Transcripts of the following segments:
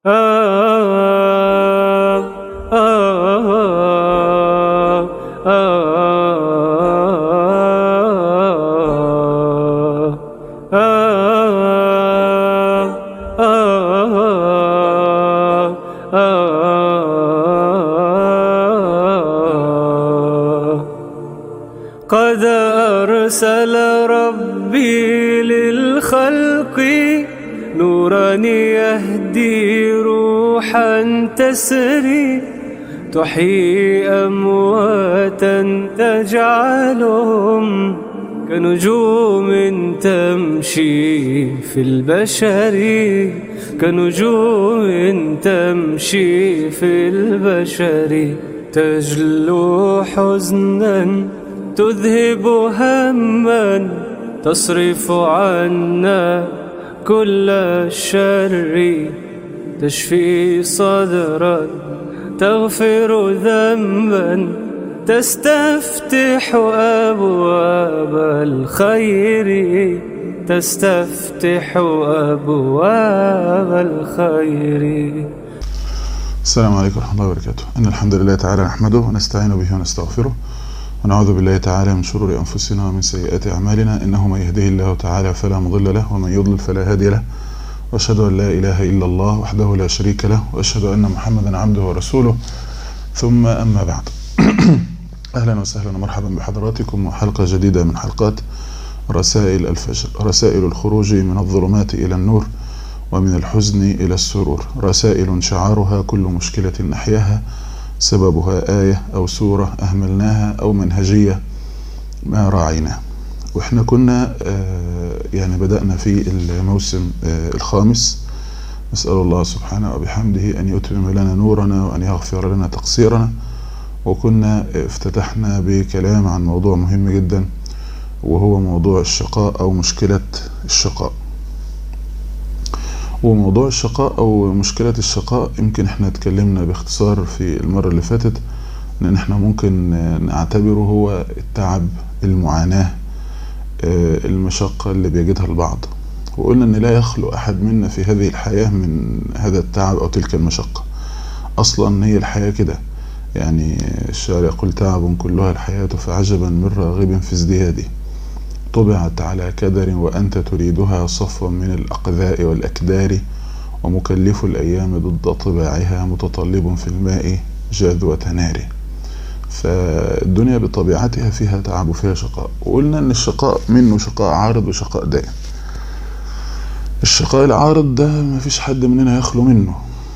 قد أرسل ربي للخلق نورا يهدي روحا تسري تحيي أمواتا تجعلهم كنجوم تمشي في البشر كنجوم تمشي في البشر تجلو حزنا تذهب هما تصرف عنا كل الشر تشفي صدرا تغفر ذنبا تستفتح أبواب الخير تستفتح أبواب الخير السلام عليكم ورحمة الله وبركاته إن الحمد لله تعالى نحمده ونستعين به ونستغفره ونعوذ بالله تعالى من شرور أنفسنا ومن سيئات أعمالنا إنه من يهده الله تعالى فلا مضل له ومن يضلل فلا هادي له وأشهد أن لا إله إلا الله وحده لا شريك له وأشهد أن محمدا عبده ورسوله ثم أما بعد أهلا وسهلا ومرحبا بحضراتكم وحلقة جديدة من حلقات رسائل الفجر رسائل الخروج من الظلمات إلى النور ومن الحزن إلى السرور رسائل شعارها كل مشكلة نحياها سببها آية أو سورة أهملناها أو منهجية ما راعيناه وإحنا كنا يعني بدأنا في الموسم الخامس نسأل الله سبحانه وبحمده أن يتمم لنا نورنا وأن يغفر لنا تقصيرنا وكنا افتتحنا بكلام عن موضوع مهم جدا وهو موضوع الشقاء أو مشكلة الشقاء وموضوع الشقاء او مشكلة الشقاء يمكن احنا اتكلمنا باختصار في المرة اللي فاتت ان احنا ممكن نعتبره هو التعب المعاناة المشقة اللي بيجدها البعض وقلنا ان لا يخلو احد منا في هذه الحياة من هذا التعب او تلك المشقة اصلا هي الحياة كده يعني الشاعر يقول تعب كلها الحياة فعجبا من راغب في ازدياده طبعت على كدر وأنت تريدها صفوا من الأقذاء والأكدار ومكلف الأيام ضد طباعها متطلب في الماء جذوة نار فالدنيا بطبيعتها فيها تعب وفيها شقاء وقلنا أن الشقاء منه شقاء عارض وشقاء دائم الشقاء العارض ده مفيش حد مننا يخلو منه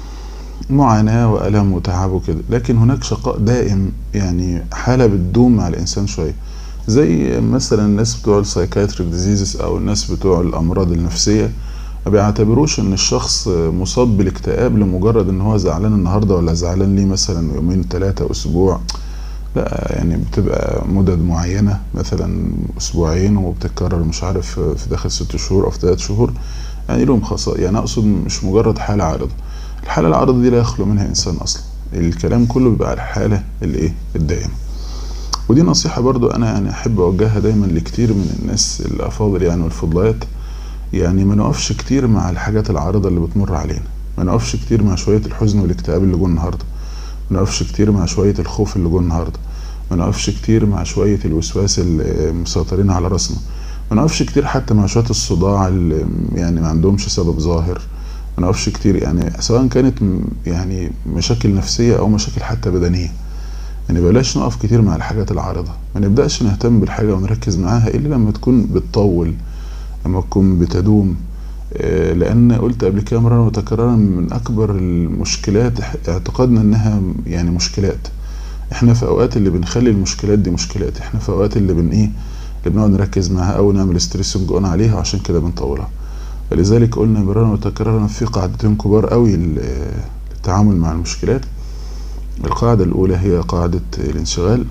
معاناة وألم وتعب وكده لكن هناك شقاء دائم يعني حالة بتدوم مع الإنسان شوية زي مثلا الناس بتوع السايكاتريك ديزيزز او الناس بتوع الامراض النفسيه ما بيعتبروش ان الشخص مصاب بالاكتئاب لمجرد ان هو زعلان النهارده ولا زعلان ليه مثلا يومين ثلاثه اسبوع لا يعني بتبقى مدد معينه مثلا اسبوعين وبتتكرر مش عارف في داخل ست شهور او في ثلاث شهور يعني لهم خاصه يعني اقصد مش مجرد حاله عارضه الحاله العارضه دي لا يخلو منها انسان اصلا الكلام كله بيبقى على الحاله الايه الدائمه ودي نصيحة برضو أنا يعني أحب أوجهها دايما لكتير من الناس الأفاضل يعني والفضلات يعني ما نقفش كتير مع الحاجات العارضة اللي بتمر علينا ما نقفش كتير مع شوية الحزن والاكتئاب اللي جوه النهاردة ما نقفش كتير مع شوية الخوف اللي جوه النهاردة ما نقفش كتير مع شوية الوسواس اللي مسيطرين على راسنا ما نقفش كتير حتى مع شوية الصداع اللي يعني ما عندهمش سبب ظاهر ما نقفش كتير يعني سواء كانت يعني مشاكل نفسية أو مشاكل حتى بدنية يعني بلاش نقف كتير مع الحاجات العارضة ما نبدأش نهتم بالحاجة ونركز معاها إلا لما تكون بتطول لما تكون بتدوم لأن قلت قبل كده مرة وتكرارا من أكبر المشكلات اعتقادنا إنها يعني مشكلات إحنا في أوقات اللي بنخلي المشكلات دي مشكلات إحنا في أوقات اللي بن إيه اللي بنقعد نركز معاها أو نعمل ستريسنج أون عليها عشان كده بنطولها فلذلك قلنا مرارا وتكرارا في قاعدتين كبار قوي للتعامل مع المشكلات القاعدة الأولى هي قاعدة الانشغال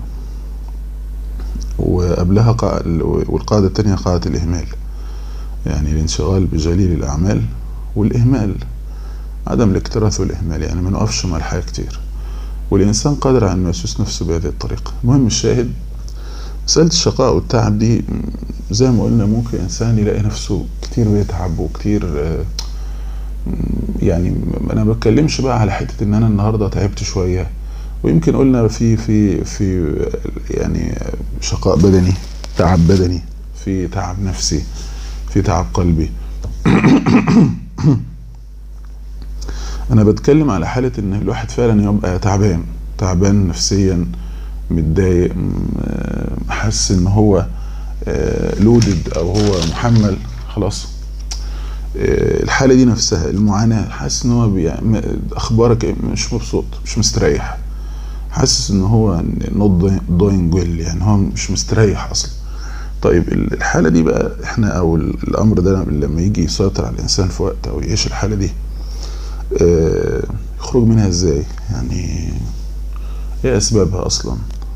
وقبلها قاعدة والقاعدة الثانية قاعدة الإهمال يعني الانشغال بجليل الأعمال والإهمال عدم الاكتراث والإهمال يعني ما نقفش مع الحياة كتير والإنسان قادر على أن يسوس نفسه بهذه الطريقة المهم الشاهد مسألة الشقاء والتعب دي زي ما قلنا ممكن إنسان يلاقي نفسه كتير بيتعب وكتير يعني انا ما بتكلمش بقى على حته ان انا النهارده تعبت شويه ويمكن قلنا في في في يعني شقاء بدني تعب بدني في تعب نفسي في تعب قلبي انا بتكلم على حاله ان الواحد فعلا يبقى تعبان تعبان نفسيا متضايق حاسس ان هو لودد او هو محمل خلاص الحاله دي نفسها المعاناه حاسس ان هو اخبارك مش مبسوط مش مستريح حاسس ان هو نوت دوينج ويل يعني هو مش مستريح اصلا طيب الحاله دي بقى احنا او الامر ده لما يجي يسيطر على الانسان في وقت او يعيش الحاله دي يخرج منها ازاي يعني ايه اسبابها اصلا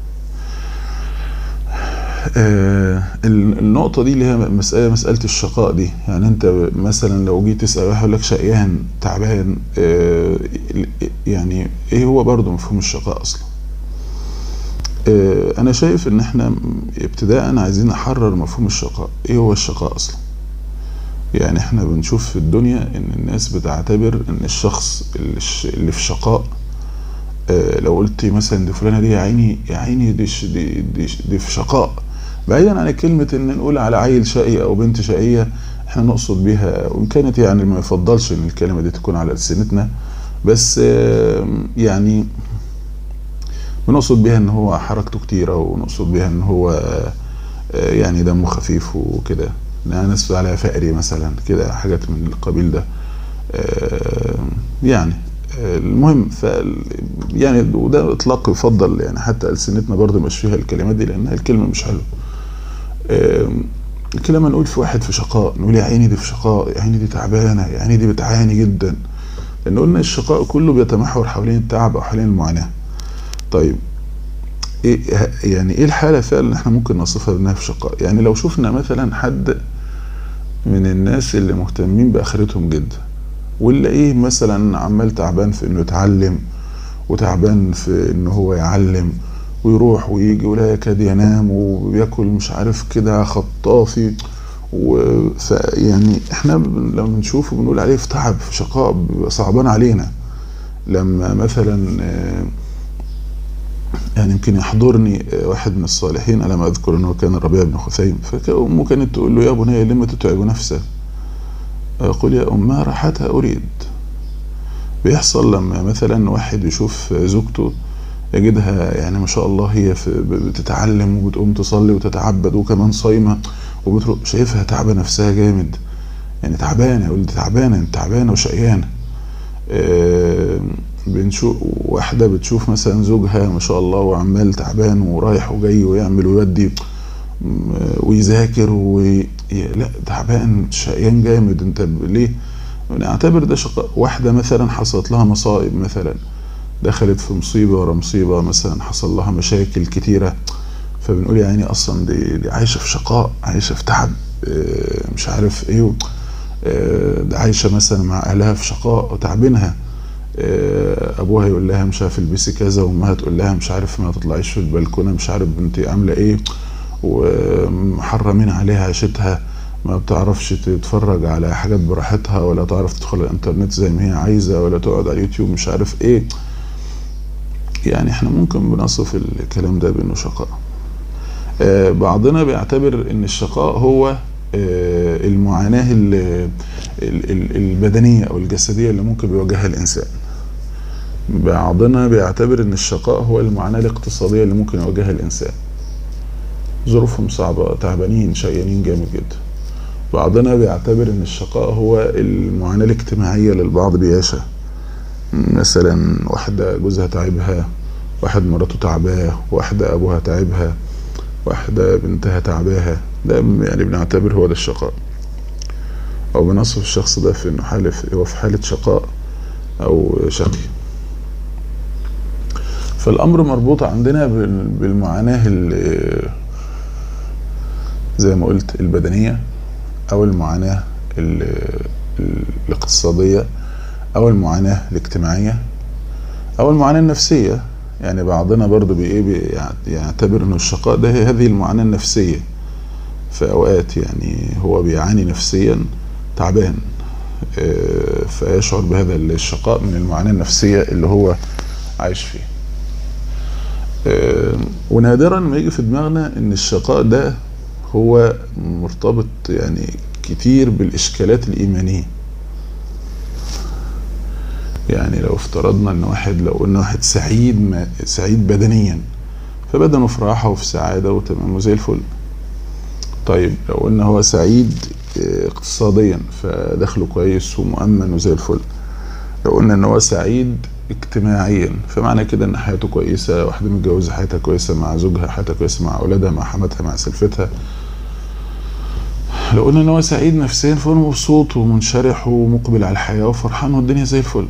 آه النقطة دي اللي هي مسألة مسألة الشقاء دي يعني أنت مثلا لو جيت تسأل واحد يقول لك شقيان تعبان آه يعني إيه هو برضه مفهوم الشقاء أصلا؟ آه أنا شايف إن إحنا ابتداء عايزين نحرر مفهوم الشقاء، إيه هو الشقاء أصلا؟ يعني إحنا بنشوف في الدنيا إن الناس بتعتبر إن الشخص اللي في شقاء لو قلت مثلا دي فلانة دي يا عيني يا عيني دي, دي, دي, دي في شقاء بعيدا عن كلمة ان نقول على عيل شقي او بنت شقية احنا نقصد بيها وان كانت يعني ما يفضلش ان الكلمة دي تكون على لسنتنا بس يعني بنقصد بيها ان هو حركته كتيرة ونقصد بيها ان هو يعني دمه خفيف وكده ناس عليها فقري مثلا كده حاجات من القبيل ده يعني المهم ف يعني وده اطلاق يفضل يعني حتى السنتنا برضه مش فيها الكلمات دي لانها الكلمه مش حلوه لما نقول في واحد في شقاء نقول يا عيني دي في شقاء يا عيني دي تعبانه يا عيني دي بتعاني جدا لان قلنا الشقاء كله بيتمحور حوالين التعب او حوالين المعاناه طيب ايه يعني ايه الحاله فعلا احنا ممكن نصفها بانها في شقاء يعني لو شفنا مثلا حد من الناس اللي مهتمين باخرتهم جدا واللي ايه مثلا عمال تعبان في انه يتعلم وتعبان في ان هو يعلم ويروح ويجي ولا يكاد ينام وبياكل مش عارف كده خطافي يعني احنا لما بنشوفه بنقول عليه في تعب في شقاء بيبقى صعبان علينا لما مثلا يعني يمكن يحضرني واحد من الصالحين على ما اذكر انه كان الربيع بن خثيم فامه كانت تقول له يا بني لما تتعب نفسك يقول يا أمها راحتها أريد بيحصل لما مثلا واحد يشوف زوجته يجدها يعني ما شاء الله هي بتتعلم وبتقوم تصلي وتتعبد وكمان صايمة وبتروح شايفها تعبة نفسها جامد يعني تعبانة يقول دي تعبانة انت تعبانة وشقيانة آه بنشوف واحدة بتشوف مثلا زوجها ما شاء الله وعمال تعبان ورايح وجاي ويعمل ويودي ويذاكر وي... لا تعبان شقيان جامد انت ليه نعتبر ده شقاء واحده مثلا حصلت لها مصائب مثلا دخلت في مصيبه ورا مصيبه مثلا حصل لها مشاكل كتيره فبنقول يعني اصلا دي, دي عايشه في شقاء عايشه في تعب مش عارف ايه ده عايشه مثلا مع اهلها في شقاء وتعبينها ابوها يقول لها مش عارف البسي كذا وامها تقول لها مش عارف ما تطلعيش في البلكونه مش عارف بنتي عامله ايه ومحرمين عليها عيشتها ما بتعرفش تتفرج على حاجات براحتها ولا تعرف تدخل الانترنت زي ما هي عايزه ولا تقعد على اليوتيوب مش عارف ايه يعني احنا ممكن بنصف الكلام ده بانه شقاء آه بعضنا بيعتبر ان الشقاء هو آه المعاناه البدنيه او الجسديه اللي ممكن بيواجهها الانسان بعضنا بيعتبر ان الشقاء هو المعاناه الاقتصاديه اللي ممكن يواجهها الانسان ظروفهم صعبة تعبانين شقيانين جامد جدا بعضنا بيعتبر ان الشقاء هو المعاناة الاجتماعية للبعض بيعيشها مثلا واحدة جوزها تعبها واحد مراته تعباه واحدة ابوها تعبها واحدة بنتها تعباها ده يعني بنعتبر هو ده الشقاء او بنصف الشخص ده في انه حالة هو في حالة شقاء او شقي فالامر مربوط عندنا بالمعاناة زي ما قلت البدنية أو المعاناة الاقتصادية أو المعاناة الاجتماعية أو المعاناة النفسية يعني بعضنا برضو بإيه يعتبر إنه الشقاء ده هذه المعاناة النفسية في أوقات يعني هو بيعاني نفسيا تعبان فيشعر بهذا الشقاء من المعاناة النفسية اللي هو عايش فيه ونادرا ما يجي في دماغنا ان الشقاء ده هو مرتبط يعني كتير بالاشكالات الايمانيه يعني لو افترضنا ان واحد لو قلنا واحد سعيد ما سعيد بدنيا فبدنه في راحه وفي سعاده وتمام وزي الفل طيب لو قلنا هو سعيد اقتصاديا فدخله كويس ومؤمن وزي الفل لو قلنا ان هو سعيد اجتماعيا فمعنى كده ان حياته كويسه واحده متجوزه حياتها كويسه مع زوجها حياتها كويسه مع اولادها مع حماتها مع سلفتها لو قلنا ان هو سعيد نفسيا فهو مبسوط ومنشرح ومقبل على الحياه وفرحان والدنيا زي الفل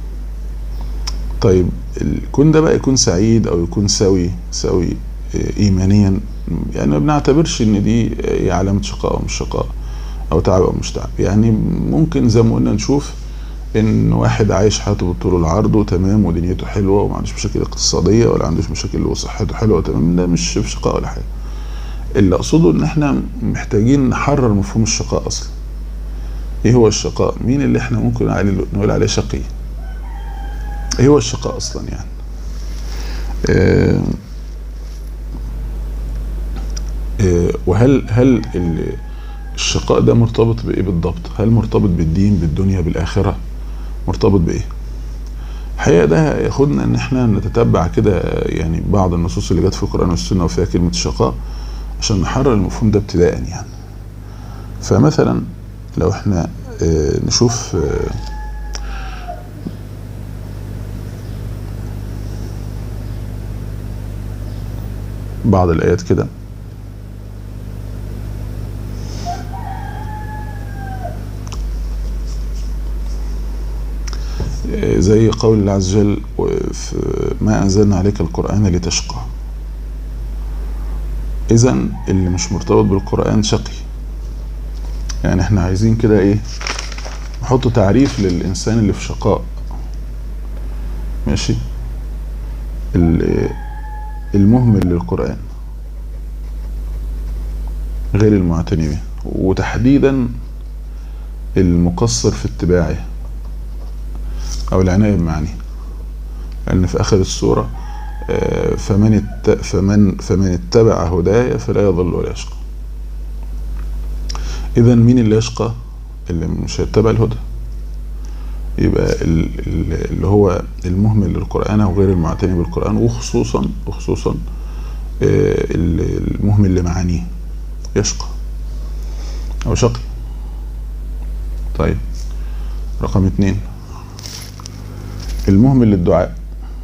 طيب الكون ده بقى يكون سعيد او يكون سوي سوي ايمانيا يعني ما بنعتبرش ان دي هي علامه شقاء او مش شقاء او تعب او مش تعب يعني ممكن زي ما قلنا نشوف ان واحد عايش حياته بالطول والعرض وتمام ودنيته حلوه وما عندوش مشاكل اقتصاديه ولا عندوش مشاكل وصحته حلوه وتمام ده مش في شقاء ولا حاجه اللي اقصده ان احنا محتاجين نحرر مفهوم الشقاء اصلا ايه هو الشقاء مين اللي احنا ممكن نقول عليه شقي ايه هو الشقاء اصلا يعني آه آه وهل هل الشقاء ده مرتبط بايه بالضبط هل مرتبط بالدين بالدنيا بالاخره مرتبط بايه الحقيقه ده ياخدنا ان احنا نتتبع كده يعني بعض النصوص اللي جت في القران والسنه وفيها كلمه الشقاء عشان نحرر المفهوم ده ابتداء يعني فمثلا لو احنا اه نشوف اه بعض الايات كده زي قول الله عز وجل ما انزلنا عليك القران لتشقى اذا اللي مش مرتبط بالقران شقي يعني احنا عايزين كده ايه نحط تعريف للانسان اللي في شقاء ماشي المهمل للقران غير المعتني به وتحديدا المقصر في اتباعه او العناية بمعنيه لان في اخر السورة فمن فمن فمن اتبع هدايا فلا يضل ولا يشقى اذا مين اللي يشقى اللي مش هيتبع الهدى يبقى اللي هو المهمل للقرآن أو غير المعتني بالقرآن وخصوصا وخصوصا المهمل لمعانيه يشقى أو شقي طيب رقم اتنين المهمل للدعاء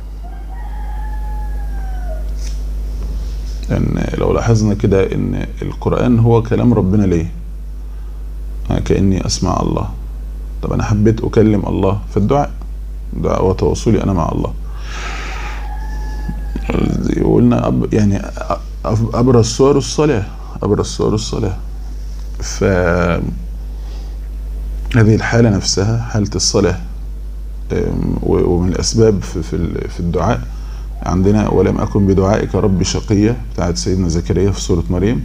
لأن لو لاحظنا كده إن القرآن هو كلام ربنا ليه كأني أسمع الله طب أنا حبيت أكلم الله في الدعاء دعاء وتواصلي أنا مع الله قلنا أب يعني أبرز صور الصلاة أبرز صور الصلاة ف هذه الحالة نفسها حالة الصلاة ومن الأسباب في في الدعاء عندنا ولم أكن بدعائك ربي شقية بتاعت سيدنا زكريا في سورة مريم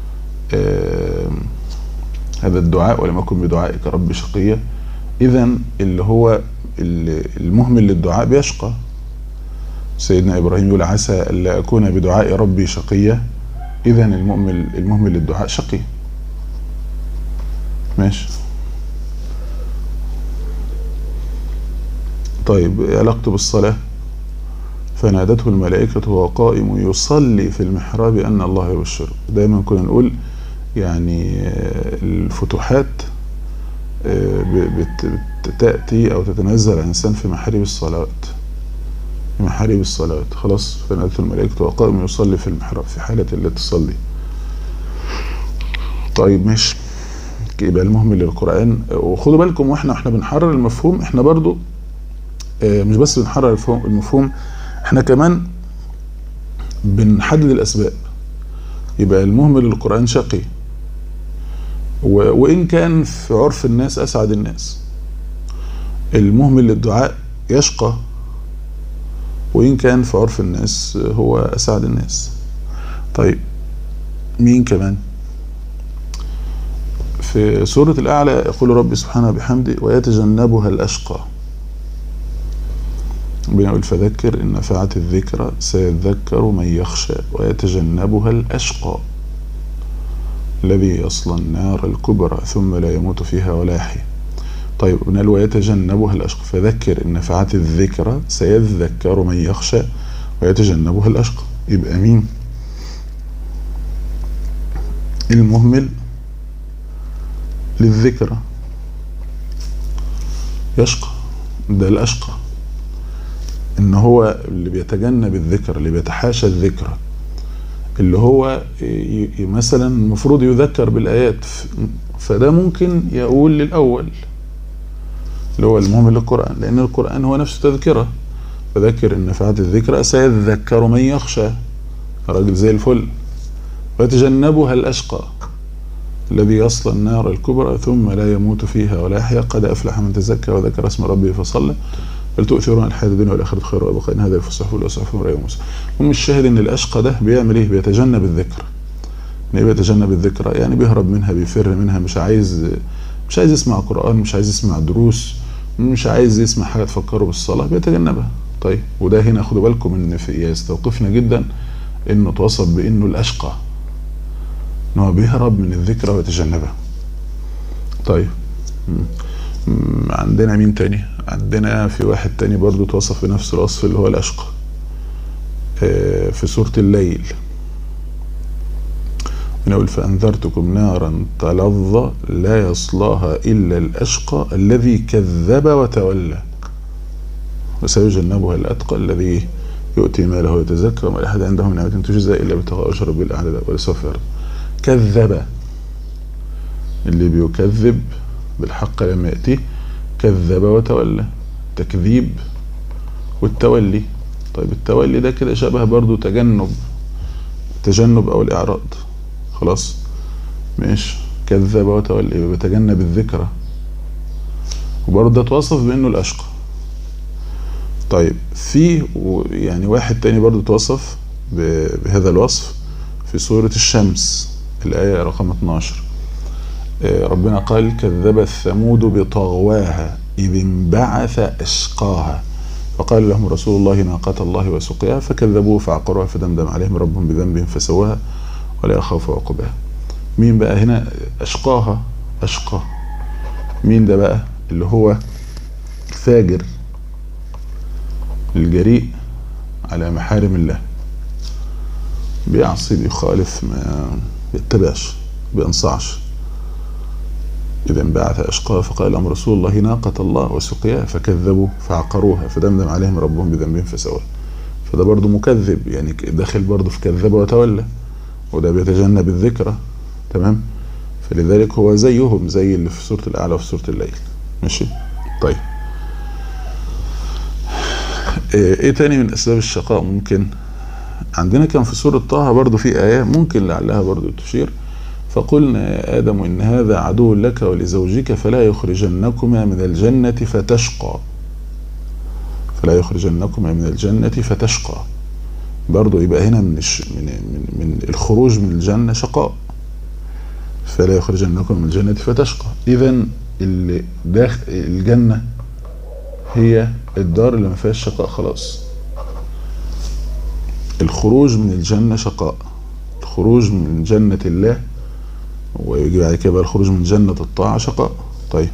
هذا الدعاء ولم أكن بدعائك ربي شقية إذا اللي هو المهمل للدعاء بيشقى سيدنا إبراهيم يقول عسى ألا أكون بدعاء ربي شقية إذا المهمل المهمل للدعاء شقي ماشي طيب علاقته بالصلاة فنادته الملائكة وهو قائم يصلي في المحراب أن الله يبشره دايما كنا نقول يعني الفتوحات تأتي أو تتنزل على الإنسان في محاريب الصلوات في محاريب الصلوات خلاص فنادته الملائكة وهو قائم يصلي في المحراب في حالة التي تصلي طيب ماشي يبقى المهمل للقرآن وخدوا بالكم واحنا احنا بنحرر المفهوم احنا برضو مش بس بنحرر المفهوم احنا كمان بنحدد الاسباب يبقى المهمل للقرآن شقي وإن كان في عرف الناس أسعد الناس المهمل للدعاء يشقى وإن كان في عرف الناس هو أسعد الناس طيب مين كمان في في سورة الأعلى يقول ربي سبحانه بحمده ويتجنبها الأشقى بنقول فذكر إن نفعت الذكرى سيذكر من يخشى ويتجنبها الأشقى الذي يصلى النار الكبرى ثم لا يموت فيها ولا يحيا طيب بنقول ويتجنبها الأشقى فذكر إن نفعت الذكرى سيذكر من يخشى ويتجنبها الأشقى يبقى مين المهمل للذكرى يشقى ده الأشقى إن هو اللي بيتجنب الذكر اللي بيتحاشى الذكرى اللي هو ي- ي- مثلا المفروض يذكر بالآيات ف- فده ممكن يقول للأول اللي هو المهمل للقرآن لأن القرآن هو نفسه تذكرة فذكر إن نفعت الذكرى سيذكر من يخشى راجل زي الفل ويتجنبها الأشقى الذي يصل النار الكبرى ثم لا يموت فيها ولا يحيا قد أفلح من تزكى وذكر اسم ربه فصلى بل تؤثرون الحياة الدنيا والآخرة خير وأبقى إن هذا الفصح والأصحف إبراهيم وموسى المهم الشاهد إن الأشقى ده بيعمل إيه؟ بيتجنب الذكر يعني إيه بيتجنب الذكرى يعني بيهرب منها بيفر منها مش عايز مش عايز يسمع قرآن مش عايز يسمع دروس مش عايز يسمع حاجة تفكره بالصلاة بيتجنبها طيب وده هنا خدوا بالكم إن في يستوقفنا جدا إنه توصف بإنه الأشقى إن هو بيهرب من الذكرى ويتجنبها طيب م- م- عندنا مين تاني عندنا في واحد تاني برضو توصف بنفس الوصف اللي هو الأشقى آه، في سورة الليل نقول فأنذرتكم نارا تلظى لا يصلاها إلا الأشقى الذي كذب وتولى وسيجنبها الأتقى الذي يؤتي ماله ويتزكى وما لأحد عنده من نعمة تجزى إلا ابتغاء وجه ربه الأعلى ولسوف يرضى كذب اللي بيكذب بالحق لما يأتيه كذب وتولى تكذيب والتولي طيب التولي ده كده شبه برضو تجنب تجنب او الاعراض خلاص ماشي كذب وتولي يبقى بيتجنب الذكرى وبرضه ده توصف بانه الاشقى طيب في و- يعني واحد تاني برضه توصف ب- بهذا الوصف في سورة الشمس الآية رقم 12 آه، ربنا قال كذبت ثمود بطغواها إذ انبعث أشقاها فقال لهم رسول الله ناقة الله وسقياها فكذبوه فعقروها فدمدم عليهم ربهم بذنبهم فسواها ولا يخاف عقباها مين بقى هنا أشقاها أشقى مين ده بقى اللي هو فاجر الجريء على محارم الله بيعصي بيخالف ما بيتبعش بينصعش إذا انبعث أشقاها فقال لهم رسول الله ناقة الله وسقياها فكذبوا فعقروها فدمدم عليهم ربهم بذنبهم فسواها فده برضه مكذب يعني داخل برضه في كذب وتولى وده بيتجنب الذكرى تمام فلذلك هو زيهم زي اللي في سورة الأعلى وفي سورة الليل ماشي طيب ايه إيه تاني من أسباب الشقاء ممكن عندنا كان في سورة طه برضه في آية ممكن لعلها برضه تشير فقلنا يا آدم إن هذا عدو لك ولزوجك فلا يخرجنكما من الجنة فتشقى فلا يخرجنكما من الجنة فتشقى برضه يبقى هنا من, الش... من, من, من الخروج من الجنة شقاء فلا يخرجنكم من الجنة فتشقى إذا اللي داخل الجنة هي الدار اللي ما فيهاش شقاء خلاص الخروج من الجنة شقاء الخروج من جنة الله ويجي بعد كده بقى الخروج من جنة الطاعة شقاء طيب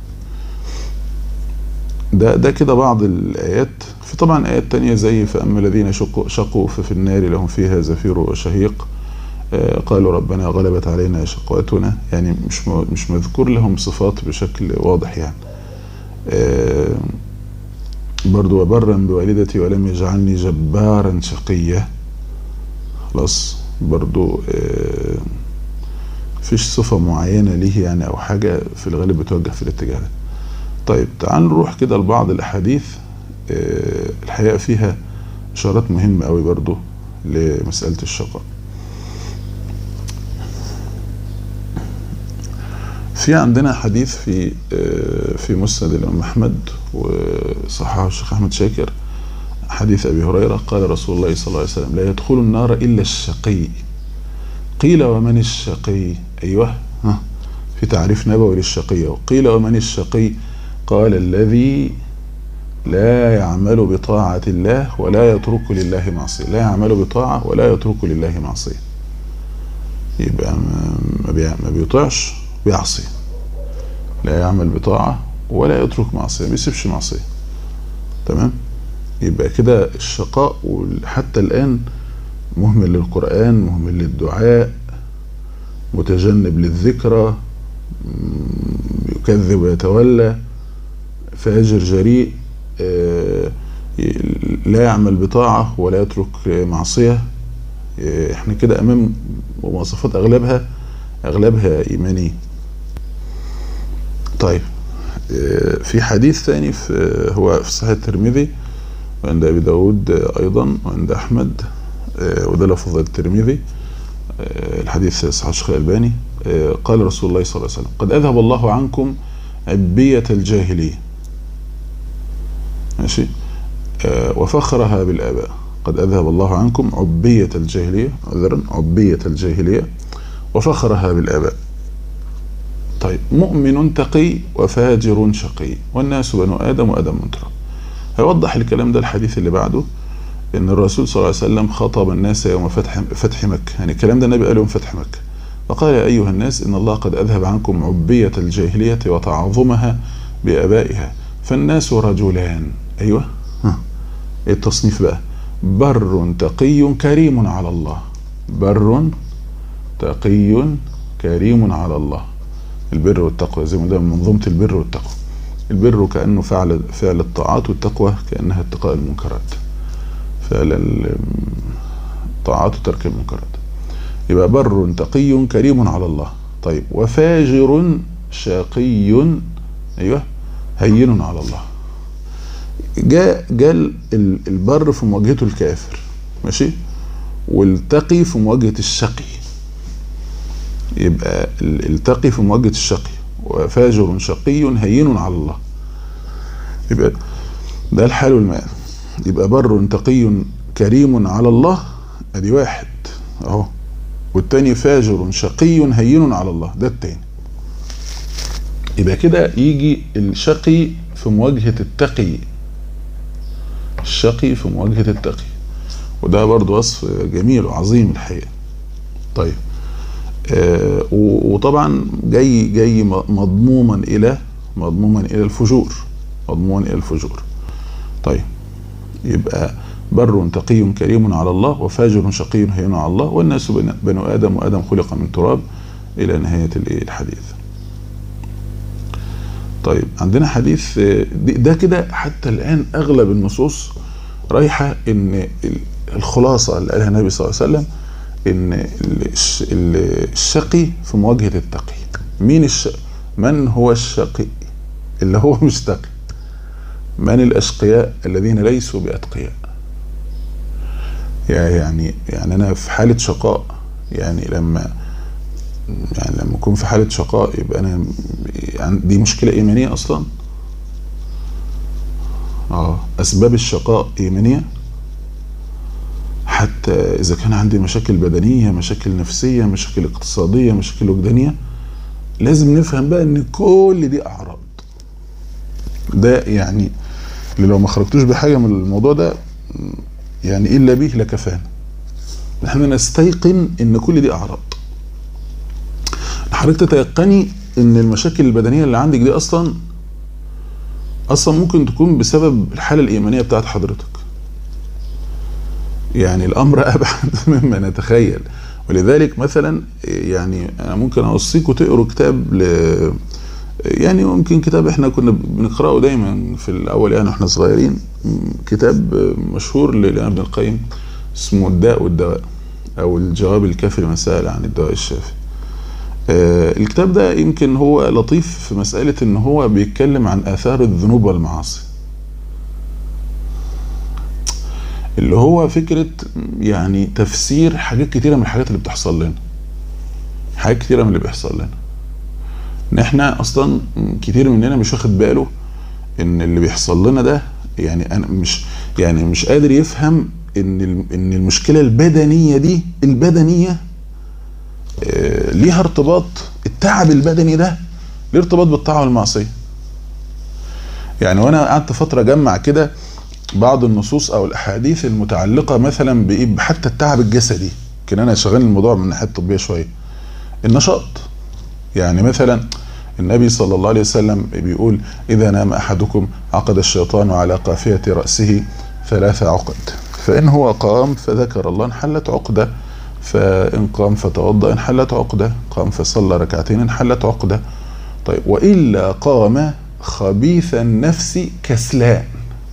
ده ده كده بعض الآيات في طبعا آيات تانية زي فأما الذين شقوا, شقوا ففي النار لهم فيها زفير وشهيق آه قالوا ربنا غلبت علينا شقوتنا يعني مش مش مذكور لهم صفات بشكل واضح يعني آه برضو وبرا بوالدتي ولم يجعلني جبارا شقيا خلاص برضو آه فيش صفة معينة ليه يعني أو حاجة في الغالب بتوجه في الاتجاه ده طيب تعال نروح كده لبعض الأحاديث آه الحقيقة فيها إشارات مهمة قوي برضو لمسألة الشقاء في عندنا حديث في آه في مسند الإمام أحمد وصححه الشيخ أحمد شاكر حديث أبي هريرة قال رسول الله صلى الله عليه وسلم لا يدخل النار إلا الشقي قيل ومن الشقي أيوه ها في تعريف نبوي للشقية وقيل ومن الشقي قال الذي لا يعمل بطاعة الله ولا يترك لله معصية لا يعمل بطاعة ولا يترك لله معصية يبقى ما بيطيعش بيعصي لا يعمل بطاعة ولا يترك معصية ما بيسيبش معصية تمام يبقى كده الشقاء حتى الآن مهمل للقرآن مهمل للدعاء متجنب للذكرى يكذب ويتولى فاجر جريء لا يعمل بطاعة ولا يترك معصية احنا كده امام مواصفات اغلبها اغلبها ايمانية طيب في حديث ثاني في هو في صحيح الترمذي وعند ابي داود ايضا وعند احمد وده لفظ الترمذي الحديث صحيح الشيخ الالباني قال رسول الله صلى الله عليه وسلم قد اذهب الله عنكم عبية الجاهلية ماشي وفخرها بالآباء قد أذهب الله عنكم عبية الجاهلية عذرا عبية الجاهلية وفخرها بالآباء طيب مؤمن تقي وفاجر شقي والناس بنو آدم وآدم من تراب هيوضح الكلام ده الحديث اللي بعده ان الرسول صلى الله عليه وسلم خطب الناس يوم فتح فتح مكة يعني الكلام ده النبي قال يوم فتح مكة فقال يا أيها الناس إن الله قد أذهب عنكم عبية الجاهلية وتعظمها بآبائها فالناس رجلان أيوة ها. التصنيف بقى بر تقي كريم على الله بر تقي كريم على الله البر والتقوى زي ما ده منظومة البر والتقوى البر كأنه فعل فعل الطاعات والتقوى كأنها اتقاء المنكرات فعل الطاعات وترك المنكرات يبقى بر تقي كريم على الله طيب وفاجر شقي ايوه هين على الله جاء جاء البر في مواجهته الكافر ماشي والتقي في مواجهه الشقي يبقى التقي في مواجهه الشقي وفاجر شقي هين على الله يبقى ده الحال والمآل يبقى بر تقي كريم على الله ادي واحد اهو والتاني فاجر شقي هين على الله ده التاني يبقى كده يجي الشقي في مواجهة التقي الشقي في مواجهة التقي وده برضو وصف جميل وعظيم الحقيقة طيب آه وطبعا جاي جاي مضموما الى مضموما الى الفجور مضموما الى الفجور طيب يبقى بر تقي كريم على الله وفاجر شقي هين على الله والناس بنو ادم وادم خلق من تراب الى نهايه الحديث طيب عندنا حديث ده كده حتى الان اغلب النصوص رايحه ان الخلاصه اللي قالها النبي صلى الله عليه وسلم ان الشقي في مواجهه التقي مين الش... من هو الشقي اللي هو مش تقي من الاشقياء الذين ليسوا باتقياء يعني يعني انا في حاله شقاء يعني لما يعني لما اكون في حاله شقاء يبقى انا يعني دي مشكله ايمانيه اصلا اه اسباب الشقاء ايمانيه حتى اذا كان عندي مشاكل بدنيه مشاكل نفسيه مشاكل اقتصاديه مشاكل وجدانيه لازم نفهم بقى ان كل دي اعراض ده يعني اللي لو ما خرجتوش بحاجه من الموضوع ده يعني الا به لكفانا احنا نستيقن ان كل دي اعراض حضرتك تتيقني ان المشاكل البدنيه اللي عندك دي اصلا اصلا ممكن تكون بسبب الحاله الايمانيه بتاعت حضرتك يعني الامر ابعد مما نتخيل ولذلك مثلا يعني انا ممكن اوصيكم تقروا كتاب ل يعني ممكن كتاب احنا كنا بنقراه دايما في الاول يعني واحنا صغيرين كتاب مشهور لابن القيم اسمه الداء والدواء او الجواب الكافي لمسائل عن الدواء الشافي آه الكتاب ده يمكن هو لطيف في مسألة ان هو بيتكلم عن اثار الذنوب والمعاصي اللي هو فكرة يعني تفسير حاجات كتيرة من الحاجات اللي بتحصل لنا حاجات كتيرة من اللي بيحصل لنا ان احنا اصلا كتير مننا مش واخد باله ان اللي بيحصل لنا ده يعني انا مش يعني مش قادر يفهم ان ان المشكله البدنيه دي البدنيه آه، ليها ارتباط التعب البدني ده ليه ارتباط بالطاعه والمعصيه يعني وانا قعدت فتره اجمع كده بعض النصوص او الاحاديث المتعلقه مثلا بايه حتى التعب الجسدي يمكن انا شغال الموضوع من الناحيه الطبيه شويه النشاط يعني مثلا النبي صلى الله عليه وسلم بيقول اذا نام احدكم عقد الشيطان على قافيه راسه ثلاث عقد فان هو قام فذكر الله انحلت عقده فان قام فتوضا انحلت عقده قام فصلى ركعتين انحلت عقده طيب والا قام خبيث النفس كسلان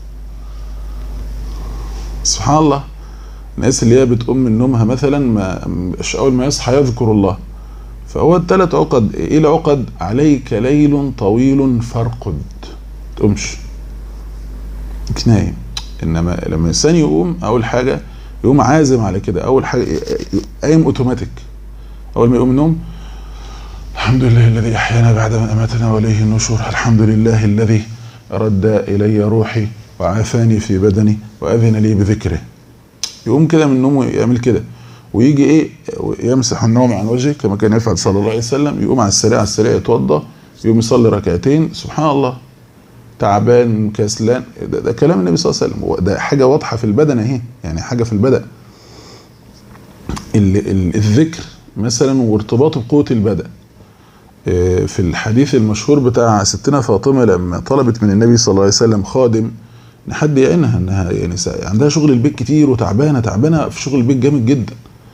سبحان الله الناس اللي هي بتقوم من نومها مثلا ما مش اول ما يصحى يذكر الله فهو الثلاث عقد ايه العقد عليك ليل طويل فارقد تقومش انت نايم انما لما الانسان يقوم اول حاجه يقوم عازم على كده اول حاجه قايم اوتوماتيك اول ما يقوم من النوم الحمد لله الذي احيانا بعد ما اماتنا واليه النشور الحمد لله الذي رد الي روحي وعافاني في بدني واذن لي بذكره يقوم كده من النوم ويعمل كده ويجي ايه يمسح النوم عن وجهه كما كان يفعل صلى الله عليه وسلم يقوم على السريع على السريع يتوضا يقوم يصلي ركعتين سبحان الله تعبان كسلان ده, ده كلام النبي صلى الله عليه وسلم ده حاجه واضحه في البدن اهي يعني حاجه في البدن ال- ال- الذكر مثلا وارتباطه بقوه البدن آه، في الحديث المشهور بتاع ستنا فاطمه لما طلبت من النبي صلى الله عليه وسلم خادم ان حد يعينها انها يعني سا- عندها شغل البيت كتير وتعبانه تعبانه في شغل البيت جامد جدا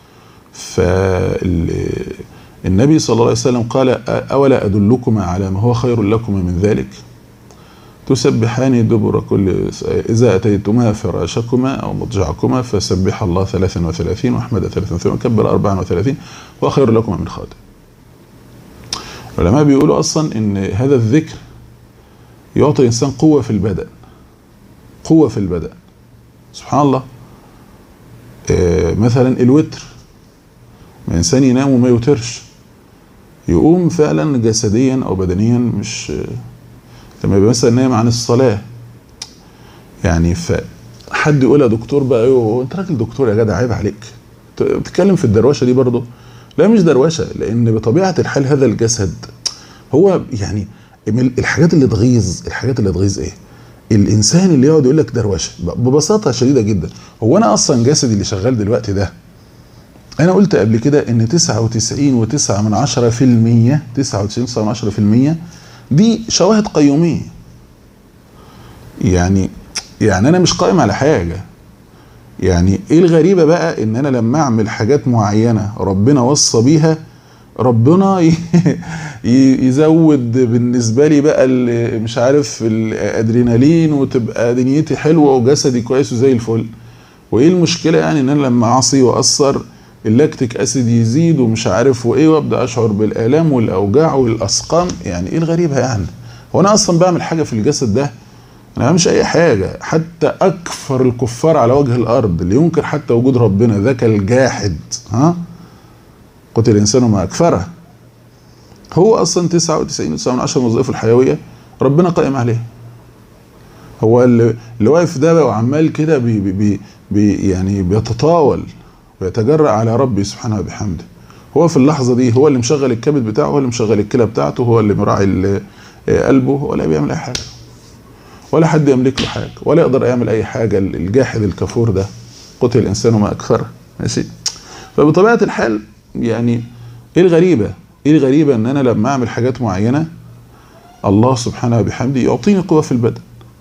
فالنبي صلى الله عليه وسلم قال اولا ادلكما على ما هو خير لكما من ذلك تسبحان دبر كل إذا أتيتما فراشكما أو مضجعكما فسبح الله ثلاثا وثلاثين واحمد ثلاثا وثلاثين وكبر أربعا وثلاثين وخير لكما من خادم العلماء بيقولوا أصلا إن هذا الذكر يعطي الإنسان قوة في البدن قوة في البدن سبحان الله آه، مثلا الوتر ما الإنسان ينام وما يوترش يقوم فعلا جسديا أو بدنيا مش لما يبقى مثلا نايم عن الصلاة يعني فحد يقول يا دكتور بقى ايوه انت راجل دكتور يا جدع عيب عليك ت- بتتكلم في الدروشه دي برضه لا مش دروشه لان بطبيعه الحال هذا الجسد هو يعني من الحاجات اللي تغيظ الحاجات اللي تغيظ ايه الانسان اللي يقعد يقول لك دروشه ب- ببساطه شديده جدا هو انا اصلا جسدي اللي شغال دلوقتي ده انا قلت قبل كده ان 99 و9 من 10 في المية 99 9 من 10 في المية دي شواهد قيومية يعني يعني انا مش قائم على حاجة يعني ايه الغريبة بقى ان انا لما اعمل حاجات معينة ربنا وصى بيها ربنا ي- ي- يزود بالنسبة لي بقى ال- مش عارف الادرينالين وتبقى دنيتي حلوة وجسدي كويس وزي الفل وايه المشكلة يعني ان انا لما اعصي واثر اللاكتيك اسيد يزيد ومش عارف وايه وابدا اشعر بالالام والاوجاع والاسقام يعني ايه الغريبه يعني هو انا اصلا بعمل حاجه في الجسد ده انا ما بعملش اي حاجه حتى اكفر الكفار على وجه الارض اللي ينكر حتى وجود ربنا ذاك الجاحد ها قتل الانسان ما اكفره هو اصلا 99 9 من 10 من وظائفه الحيويه ربنا قائم عليه هو اللي اللي واقف ده بقى وعمال كده بي بي بي بي يعني بيتطاول ويتجرأ على ربي سبحانه وبحمده هو في اللحظة دي هو اللي مشغل الكبد بتاعه هو اللي مشغل الكلى بتاعته هو اللي مراعي ال- آه، قلبه ولا بيعمل أي حاجة ولا حد يملك له حاجة ولا يقدر يعمل أي حاجة الجاحد الكفور ده قتل الإنسان ما أكفره ماشي فبطبيعة الحال يعني إيه الغريبة إيه الغريبة إن أنا لما أعمل حاجات معينة الله سبحانه وبحمده يعطيني قوة في البدن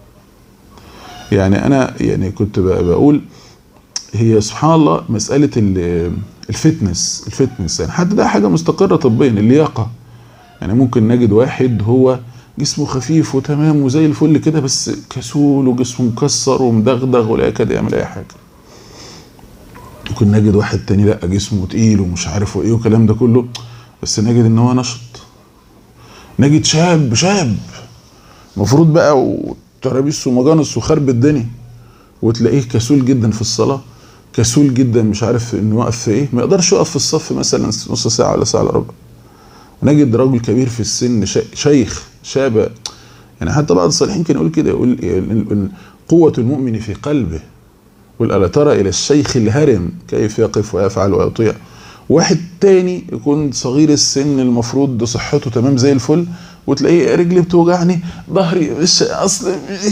يعني أنا يعني كنت ب- بقول هي سبحان الله مسألة ال- الفتنس الفتنس يعني حتى ده حاجة مستقرة طبيا اللياقة يعني ممكن نجد واحد هو جسمه خفيف وتمام وزي الفل كده بس كسول وجسمه مكسر ومدغدغ ولا يكاد يعمل أي حاجة ممكن نجد واحد تاني لا جسمه تقيل ومش عارف ايه والكلام ده كله بس نجد ان هو نشط نجد شاب شاب المفروض بقى وترابيس ومجانس وخرب الدنيا وتلاقيه كسول جدا في الصلاه كسول جدا مش عارف انه يقف في ايه ما يقدرش يقف في الصف مثلا نص ساعه ولا ساعه الا ربع نجد رجل كبير في السن شي- شيخ شاب يعني حتى بعض الصالحين كان يقول كده يقول ال- ال- قوة المؤمن في قلبه قل ألا ترى إلى الشيخ الهرم كيف يقف ويفعل ويطيع واحد تاني يكون صغير السن المفروض صحته تمام زي الفل وتلاقيه رجلي بتوجعني ظهري مش اصل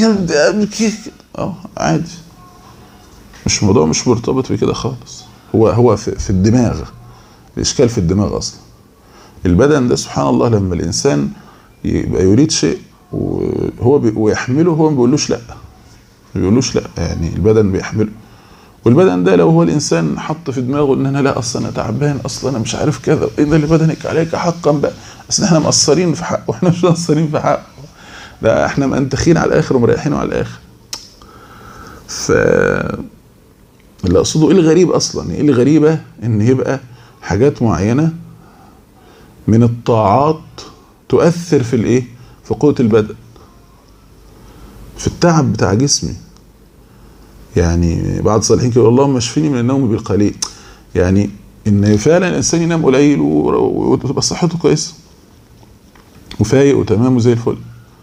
اه عادي مش الموضوع مش مرتبط بكده خالص هو هو في, في الدماغ الاشكال في الدماغ اصلا البدن ده سبحان الله لما الانسان يبقى يريد شيء وهو بي ويحمله هو ما بيقولوش لا ما بيقولوش لا يعني البدن بيحمله والبدن ده لو هو الانسان حط في دماغه ان انا لا اصلا انا تعبان اصلا انا مش عارف كذا ايه ده اللي بدنك عليك حقا بقى اصل احنا مقصرين في حقه واحنا مش مقصرين في حقه ده احنا منتخين على الاخر ومريحينه على الاخر ف اللي اقصده ايه الغريب اصلا ايه الغريبه ان يبقى حاجات معينه من الطاعات تؤثر في الايه في قوه البدن في التعب بتاع جسمي يعني بعض الصالحين كده اللهم اشفني من النوم بالقليل يعني ان فعلا الانسان ينام قليل وتبقى صحته كويسه وفايق وتمام وزي الفل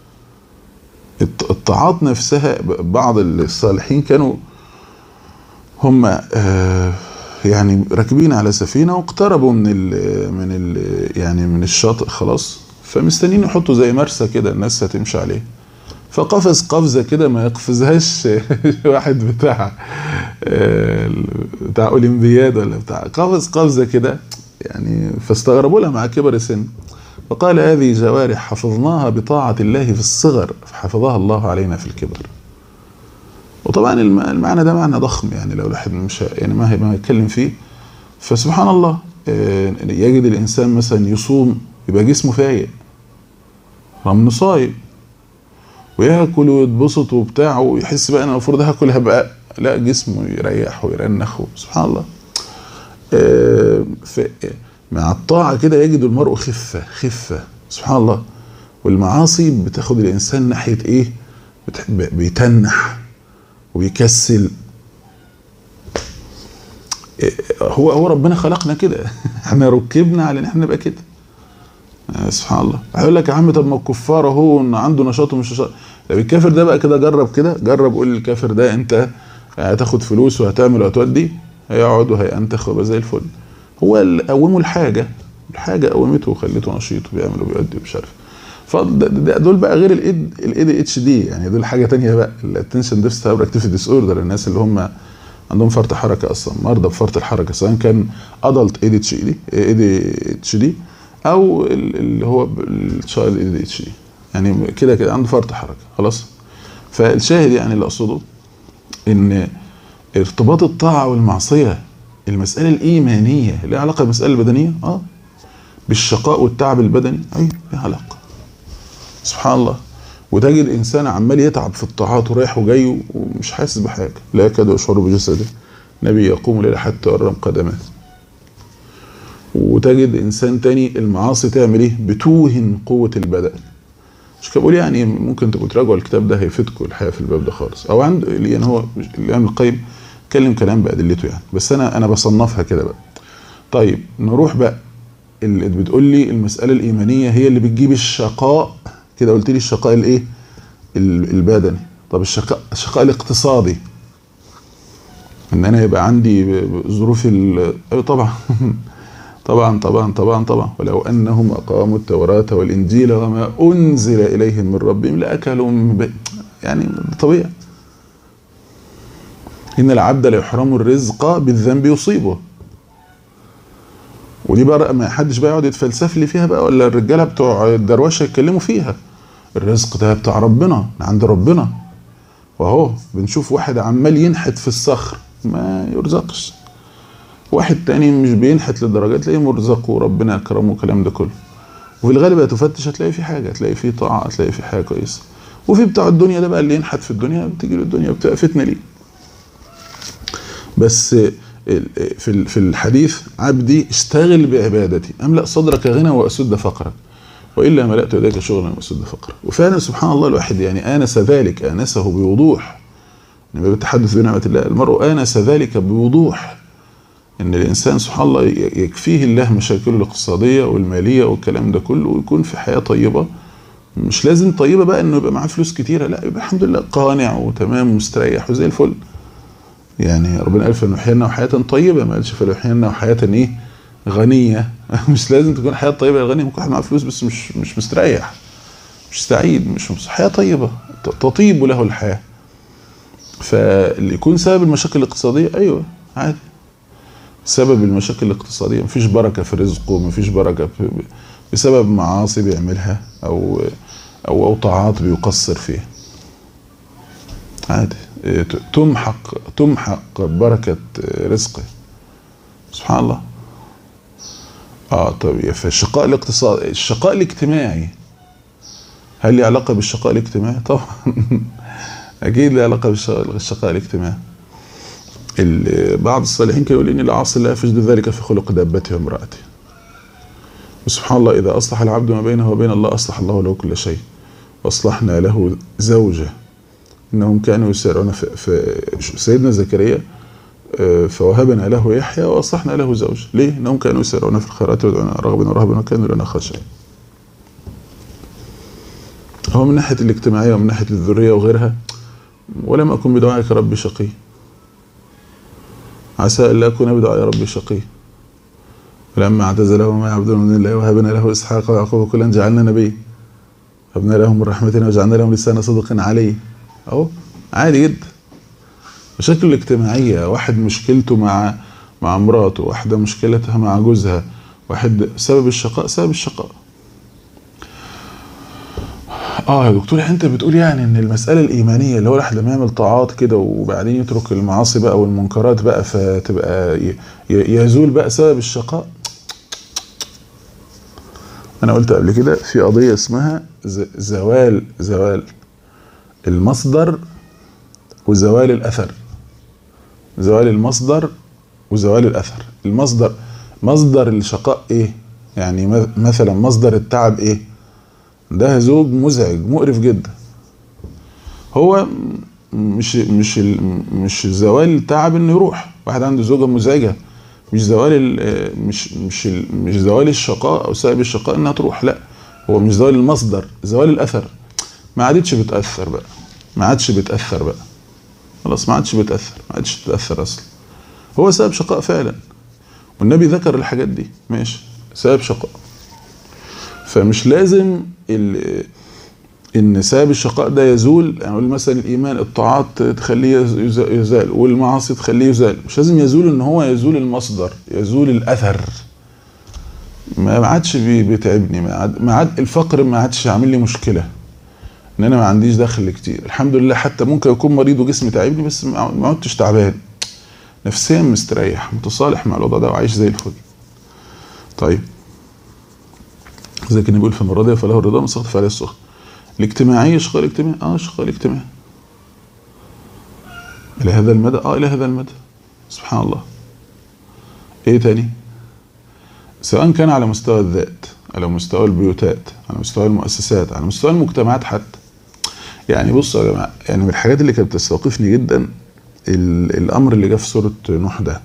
الطاعات نفسها بعض الصالحين كانوا هم آه يعني راكبين على سفينه واقتربوا من ال من ال يعني من الشاطئ خلاص فمستنيين يحطوا زي مرسى كده الناس هتمشي عليه فقفز قفزه كده ما يقفزهاش واحد بتاع بتاع اولمبياد ولا بتاع قفز قفزه كده يعني فاستغربوا لها مع كبر السن فقال هذه جوارح حفظناها بطاعة الله في الصغر فحفظها الله علينا في الكبر وطبعا المعنى ده معنى ضخم يعني لو الواحد مش يعني ما ما يتكلم فيه فسبحان الله يجد الانسان مثلا يصوم يبقى جسمه فايق رغم صايم وياكل ويتبسط وبتاع ويحس بقى انا المفروض هاكل هبقى لا جسمه يريح ويرنخ سبحان الله مع الطاعة كده يجد المرء خفة خفة سبحان الله والمعاصي بتاخد الإنسان ناحية إيه بيتنح ويكسل هو هو ربنا خلقنا كده احنا ركبنا على ان احنا نبقى كده سبحان الله هيقول لك يا عم طب ما الكفار اهو عنده نشاط ومش نشاط طب الكافر ده بقى كده جرب كده جرب قول للكافر ده انت هتاخد فلوس وهتعمل وهتودي هيقعد وهينتخ ويبقى زي الفل هو اللي قومه الحاجه الحاجه قومته وخلته نشيط وبيعمل وبيؤدي ومش عارف دول بقى غير الايد الاي اتش دي يعني دول حاجه تانية بقى الاتنشن ديفست هايبر اكتيفيتي ديس اوردر الناس اللي هم عندهم فرط حركه اصلا مرضى بفرط الحركه سواء كان ادلت اي دي اتش دي اي دي اتش دي او اللي هو التشايلد اي دي اتش دي يعني كده كده عنده فرط حركه خلاص فالشاهد يعني اللي اقصده ان ارتباط الطاعه والمعصيه المساله الايمانيه لها علاقه بالمساله البدنيه اه بالشقاء والتعب البدني ايوه لها علاقه سبحان الله وتجد انسان عمال يتعب في الطاعات ورايح وجاي ومش حاسس بحاجه لا يكاد يشعر بجسده نبي يقوم الليل حتى يرم قدمه وتجد انسان تاني المعاصي تعمل ايه بتوهن قوه البدن مش بقول يعني ممكن تبقوا تراجعوا الكتاب ده هيفيدكم الحقيقه في الباب ده خالص او عند يعني هو الامام القيم اتكلم كلام بادلته يعني بس انا انا بصنفها كده بقى طيب نروح بقى اللي بتقول لي المساله الايمانيه هي اللي بتجيب الشقاء كده قلت لي الشقاء الايه البدني طب الشقاء الشقاء الاقتصادي ان انا يبقى عندي ظروف ايوه طبعا طبعا طبعا طبعا طبعا ولو انهم اقاموا التوراه والانجيل وما انزل اليهم من ربهم لاكلوا من يعني طبيعي ان العبد ليحرم الرزق بالذنب يصيبه ودي بقى ما حدش بقى يقعد يتفلسف لي فيها بقى ولا الرجاله بتوع الدروشه يتكلموا فيها الرزق ده بتاع ربنا عند ربنا واهو بنشوف واحد عمال ينحت في الصخر ما يرزقش واحد تاني مش بينحت للدرجه تلاقيه مرزق وربنا اكرمه والكلام ده كله وفي الغالب هتفتش هتلاقي في حاجه هتلاقي في طاعه هتلاقي في حاجه كويسه وفي بتاع الدنيا ده بقى اللي ينحت في الدنيا بتيجي له الدنيا بتبقى فتنه ليه بس في في الحديث عبدي اشتغل بعبادتي املا صدرك غنى واسد فقرك والا ملأت يديك شغلا واسد فقرك وفعلا سبحان الله الواحد يعني انس ذلك انسه بوضوح لما بتحدث بنعمه الله المرء انس ذلك بوضوح ان الانسان سبحان الله يكفيه الله مشاكله الاقتصاديه والماليه والكلام ده كله ويكون في حياه طيبه مش لازم طيبه بقى انه يبقى معاه فلوس كتيره لا يبقى الحمد لله قانع وتمام ومستريح وزي الفل يعني ربنا قال فلنحيينه حياه طيبه ما قالش فلنحيينه حياه ايه غنيه مش لازم تكون حياه طيبه غنيه ممكن واحد معاه فلوس بس مش مش مستريح مش سعيد مش مش- حياه طيبه ت- تطيب له الحياه فاللي يكون سبب المشاكل الاقتصاديه ايوه عادي سبب المشاكل الاقتصاديه مفيش بركه في رزقه مفيش بركه في بسبب معاصي بيعملها او او او طاعات بيقصر فيها عادي إيه، ت- تمحق تمحق بركه رزقه سبحان الله اه طب فالشقاء الاقتصادي الشقاء الاجتماعي هل له علاقه بالشقاء الاجتماعي طبعا اكيد له علاقه بالشقاء بالشقاء الاجتماعي ال- بعض الصالحين كانوا يقول اني لا اعصي لا يجد ذلك في خلق دابته وامراته وسبحان الله اذا اصلح العبد ما بينه وبين الله اصلح الله له كل شيء واصلحنا له زوجه انهم كانوا يسارعون في, في سيدنا زكريا آه، فوهبنا له يحيى واصلحنا له زوج ليه؟ انهم كانوا يسارعون في الخيرات ويدعونا رغبا ورهبا وكانوا لنا خاشعين هو من ناحيه الاجتماعيه ومن ناحيه الذريه وغيرها ولم اكن بدعائك ربي شقي عسى الا اكون بدعاء ربي شقي فلما اعتزلهم ما يعبدون من الله وهبنا له اسحاق ويعقوب كلا جعلنا نبي هبنا لهم من رحمتنا وجعلنا لهم لسان صدق عليه اهو عادي جدا مشاكل الاجتماعية واحد مشكلته مع مع مراته واحدة مشكلتها مع جوزها واحد سبب الشقاء سبب الشقاء اه يا دكتور انت بتقول يعني ان المسألة الإيمانية اللي هو الواحد لما يعمل طاعات كده وبعدين يترك المعاصي بقى والمنكرات بقى فتبقى ي- ي- يزول بقى سبب الشقاء انا قلت قبل كده في قضية اسمها ز- زوال زوال المصدر وزوال الأثر زوال المصدر وزوال الأثر المصدر مصدر الشقاء إيه يعني مث- مثلا مصدر التعب إيه ده زوج مزعج مقرف جدا هو مش مش ال- مش زوال التعب انه يروح واحد عنده زوجه مزعجه مش زوال ال- مش مش ال- مش زوال الشقاء او سبب الشقاء انها تروح لا هو مش زوال المصدر زوال الاثر ما عادتش بتاثر بقى ما عادش بتاثر بقى خلاص ما عادش بتاثر ما عادش بتاثر اصلا هو سبب شقاء فعلا والنبي ذكر الحاجات دي ماشي سبب شقاء فمش لازم ال- ان سبب الشقاء ده يزول يعني نقول مثلا الايمان الطاعات تخليه يز- يزال والمعاصي تخليه يزال مش لازم يزول ان هو يزول المصدر يزول الاثر ما ما عادش بي- بيتعبني ما عاد ما عاد الفقر ما عادش عامل لي مشكله ان انا ما عنديش دخل كتير الحمد لله حتى ممكن اكون مريض وجسمي تعبني بس ما ما عدتش تعبان نفسيا مستريح متصالح مع الوضع ده وعايش زي الفل طيب زي كان بيقول فمن رضي فله الرضا من سخط فعليه السخط الاجتماعية شقاء الاجتماعي اه شقاء الاجتماعي الى هذا المدى اه الى هذا المدى سبحان الله ايه تاني سواء كان على مستوى الذات على مستوى البيوتات على مستوى المؤسسات على مستوى المجتمعات حتى يعني بصوا يا جماعه يعني من الحاجات اللي كانت بتستوقفني جدا ال- الامر اللي جه في سوره نوح ده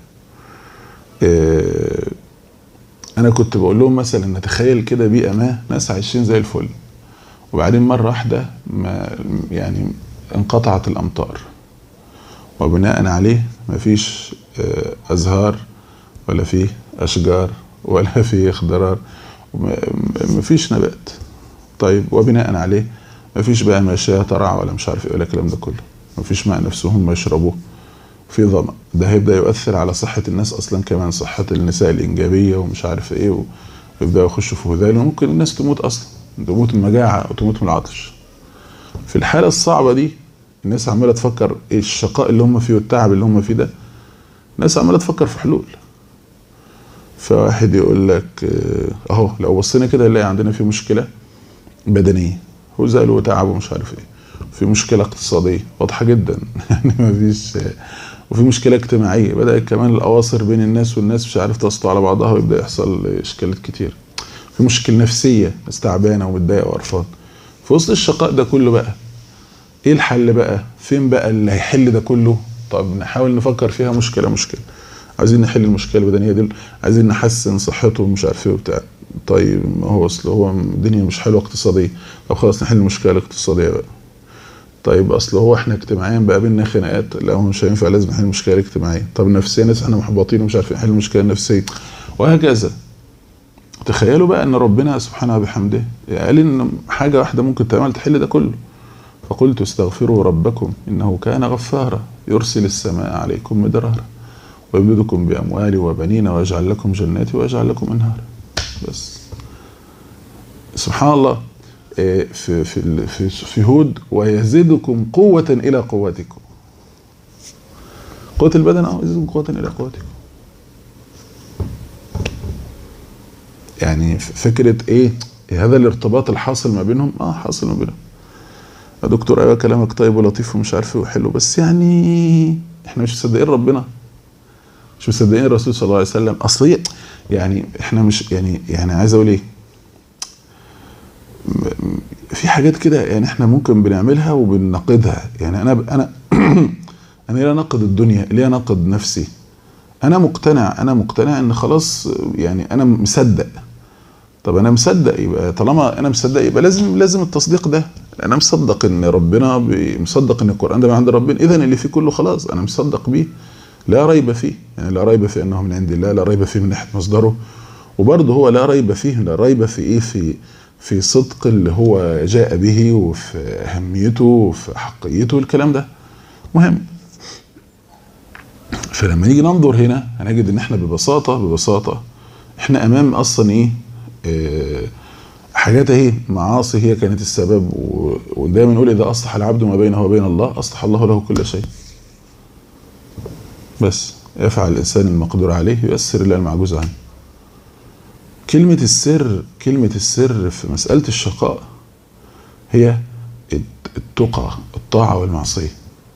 آه، انا كنت بقول لهم مثلا نتخيل كده بيئه ما ناس عايشين زي الفل وبعدين مره واحده ما يعني انقطعت الامطار وبناء عليه مفيش آه، ازهار ولا فيه اشجار ولا فيه خضرار وما- مفيش نبات طيب وبناء عليه مفيش بقى ماشيه ترعى ولا مش عارف ايه ولا الكلام ده كله مفيش ماء نفسهم ما يشربوه في ظما ده هيبدا يؤثر على صحه الناس اصلا كمان صحه النساء الانجابيه ومش عارف ايه و- ويبداوا يخشوا في هذيل وممكن الناس تموت اصلا تموت من المجاعه او تموت من العطش في الحاله الصعبه دي الناس عماله تفكر ايه الشقاء اللي هم فيه والتعب اللي هم فيه ده الناس عماله تفكر في حلول فواحد يقول لك آه، اهو لو بصينا كده نلاقي عندنا في مشكله بدنيه وزال وتعب ومش عارف ايه في مشكله اقتصاديه واضحه جدا يعني ما فيش وفي مشكله اجتماعيه بدات كمان الاواصر بين الناس والناس مش عارف تسطو على بعضها ويبدا يحصل اشكالات كتير في مشكله نفسيه ناس تعبانه ومتضايقه وقرفان في وسط الشقاء ده كله بقى ايه الحل بقى فين بقى اللي هيحل ده كله طب نحاول نفكر فيها مشكله مشكله عايزين نحل المشكله البدنيه دي عايزين نحسن صحته ومش عارف ايه وبتاع طيب ما هو اصل هو الدنيا مش حلوه اقتصاديا طب خلاص نحل المشكله الاقتصاديه بقى طيب اصل هو احنا اجتماعيا بقى بينا خناقات لا هو مش هينفع لازم نحل المشكله الاجتماعيه طب نفسيا ناس احنا محبطين ومش عارفين نحل المشكله النفسيه وهكذا تخيلوا بقى ان ربنا سبحانه وبحمده قال ان حاجه واحده ممكن تعمل تحل ده كله فقلت استغفروا ربكم انه كان غفارا يرسل السماء عليكم مدرارا ويمددكم باموال وبنين ويجعل لكم جنات ويجعل لكم انهارا بس سبحان الله إيه، في في ال- في في هود ويزيدكم قوة إلى قوتكم. قوة البدن اه يزيدكم قوة إلى قوتكم. يعني ف- فكرة إيه؟ هذا الارتباط الحاصل ما بينهم اه حاصل ما بينهم. يا دكتور ايوه كلامك طيب ولطيف ومش عارف ايه وحلو بس يعني احنا مش مصدقين ربنا. مش مصدقين الرسول صلى الله عليه وسلم اصل هي- يعني احنا مش يعني يعني عايز اقول ايه؟ في حاجات كده يعني احنا ممكن بنعملها وبنناقضها يعني انا انا انا ليه اناقض الدنيا ليه اناقض نفسي انا مقتنع انا مقتنع ان خلاص يعني انا مصدق طب انا مصدق يبقى طالما انا مصدق يبقى لازم لازم التصديق ده انا مصدق ان ربنا بي- مصدق ان القران ده من عند ربنا اذا اللي فيه كله خلاص انا مصدق بيه لا ريب فيه يعني لا ريب في انه من عند الله لا ريب فيه من ناحيه مصدره وبرضه هو لا ريب فيه لا ريب في ايه في في صدق اللي هو جاء به وفي اهميته وفي حقيته الكلام ده مهم فلما نيجي ننظر هنا هنجد ان احنا ببساطه ببساطه احنا امام اصلا ايه آه، حاجات اهي معاصي هي كانت السبب و- ودايما نقول اذا اصلح العبد ما بينه وبين الله اصلح الله له كل شيء بس يفعل الانسان المقدور عليه ييسر الله المعجوز عنه كلمة السر كلمة السر في مسألة الشقاء هي التقى الطاعة والمعصية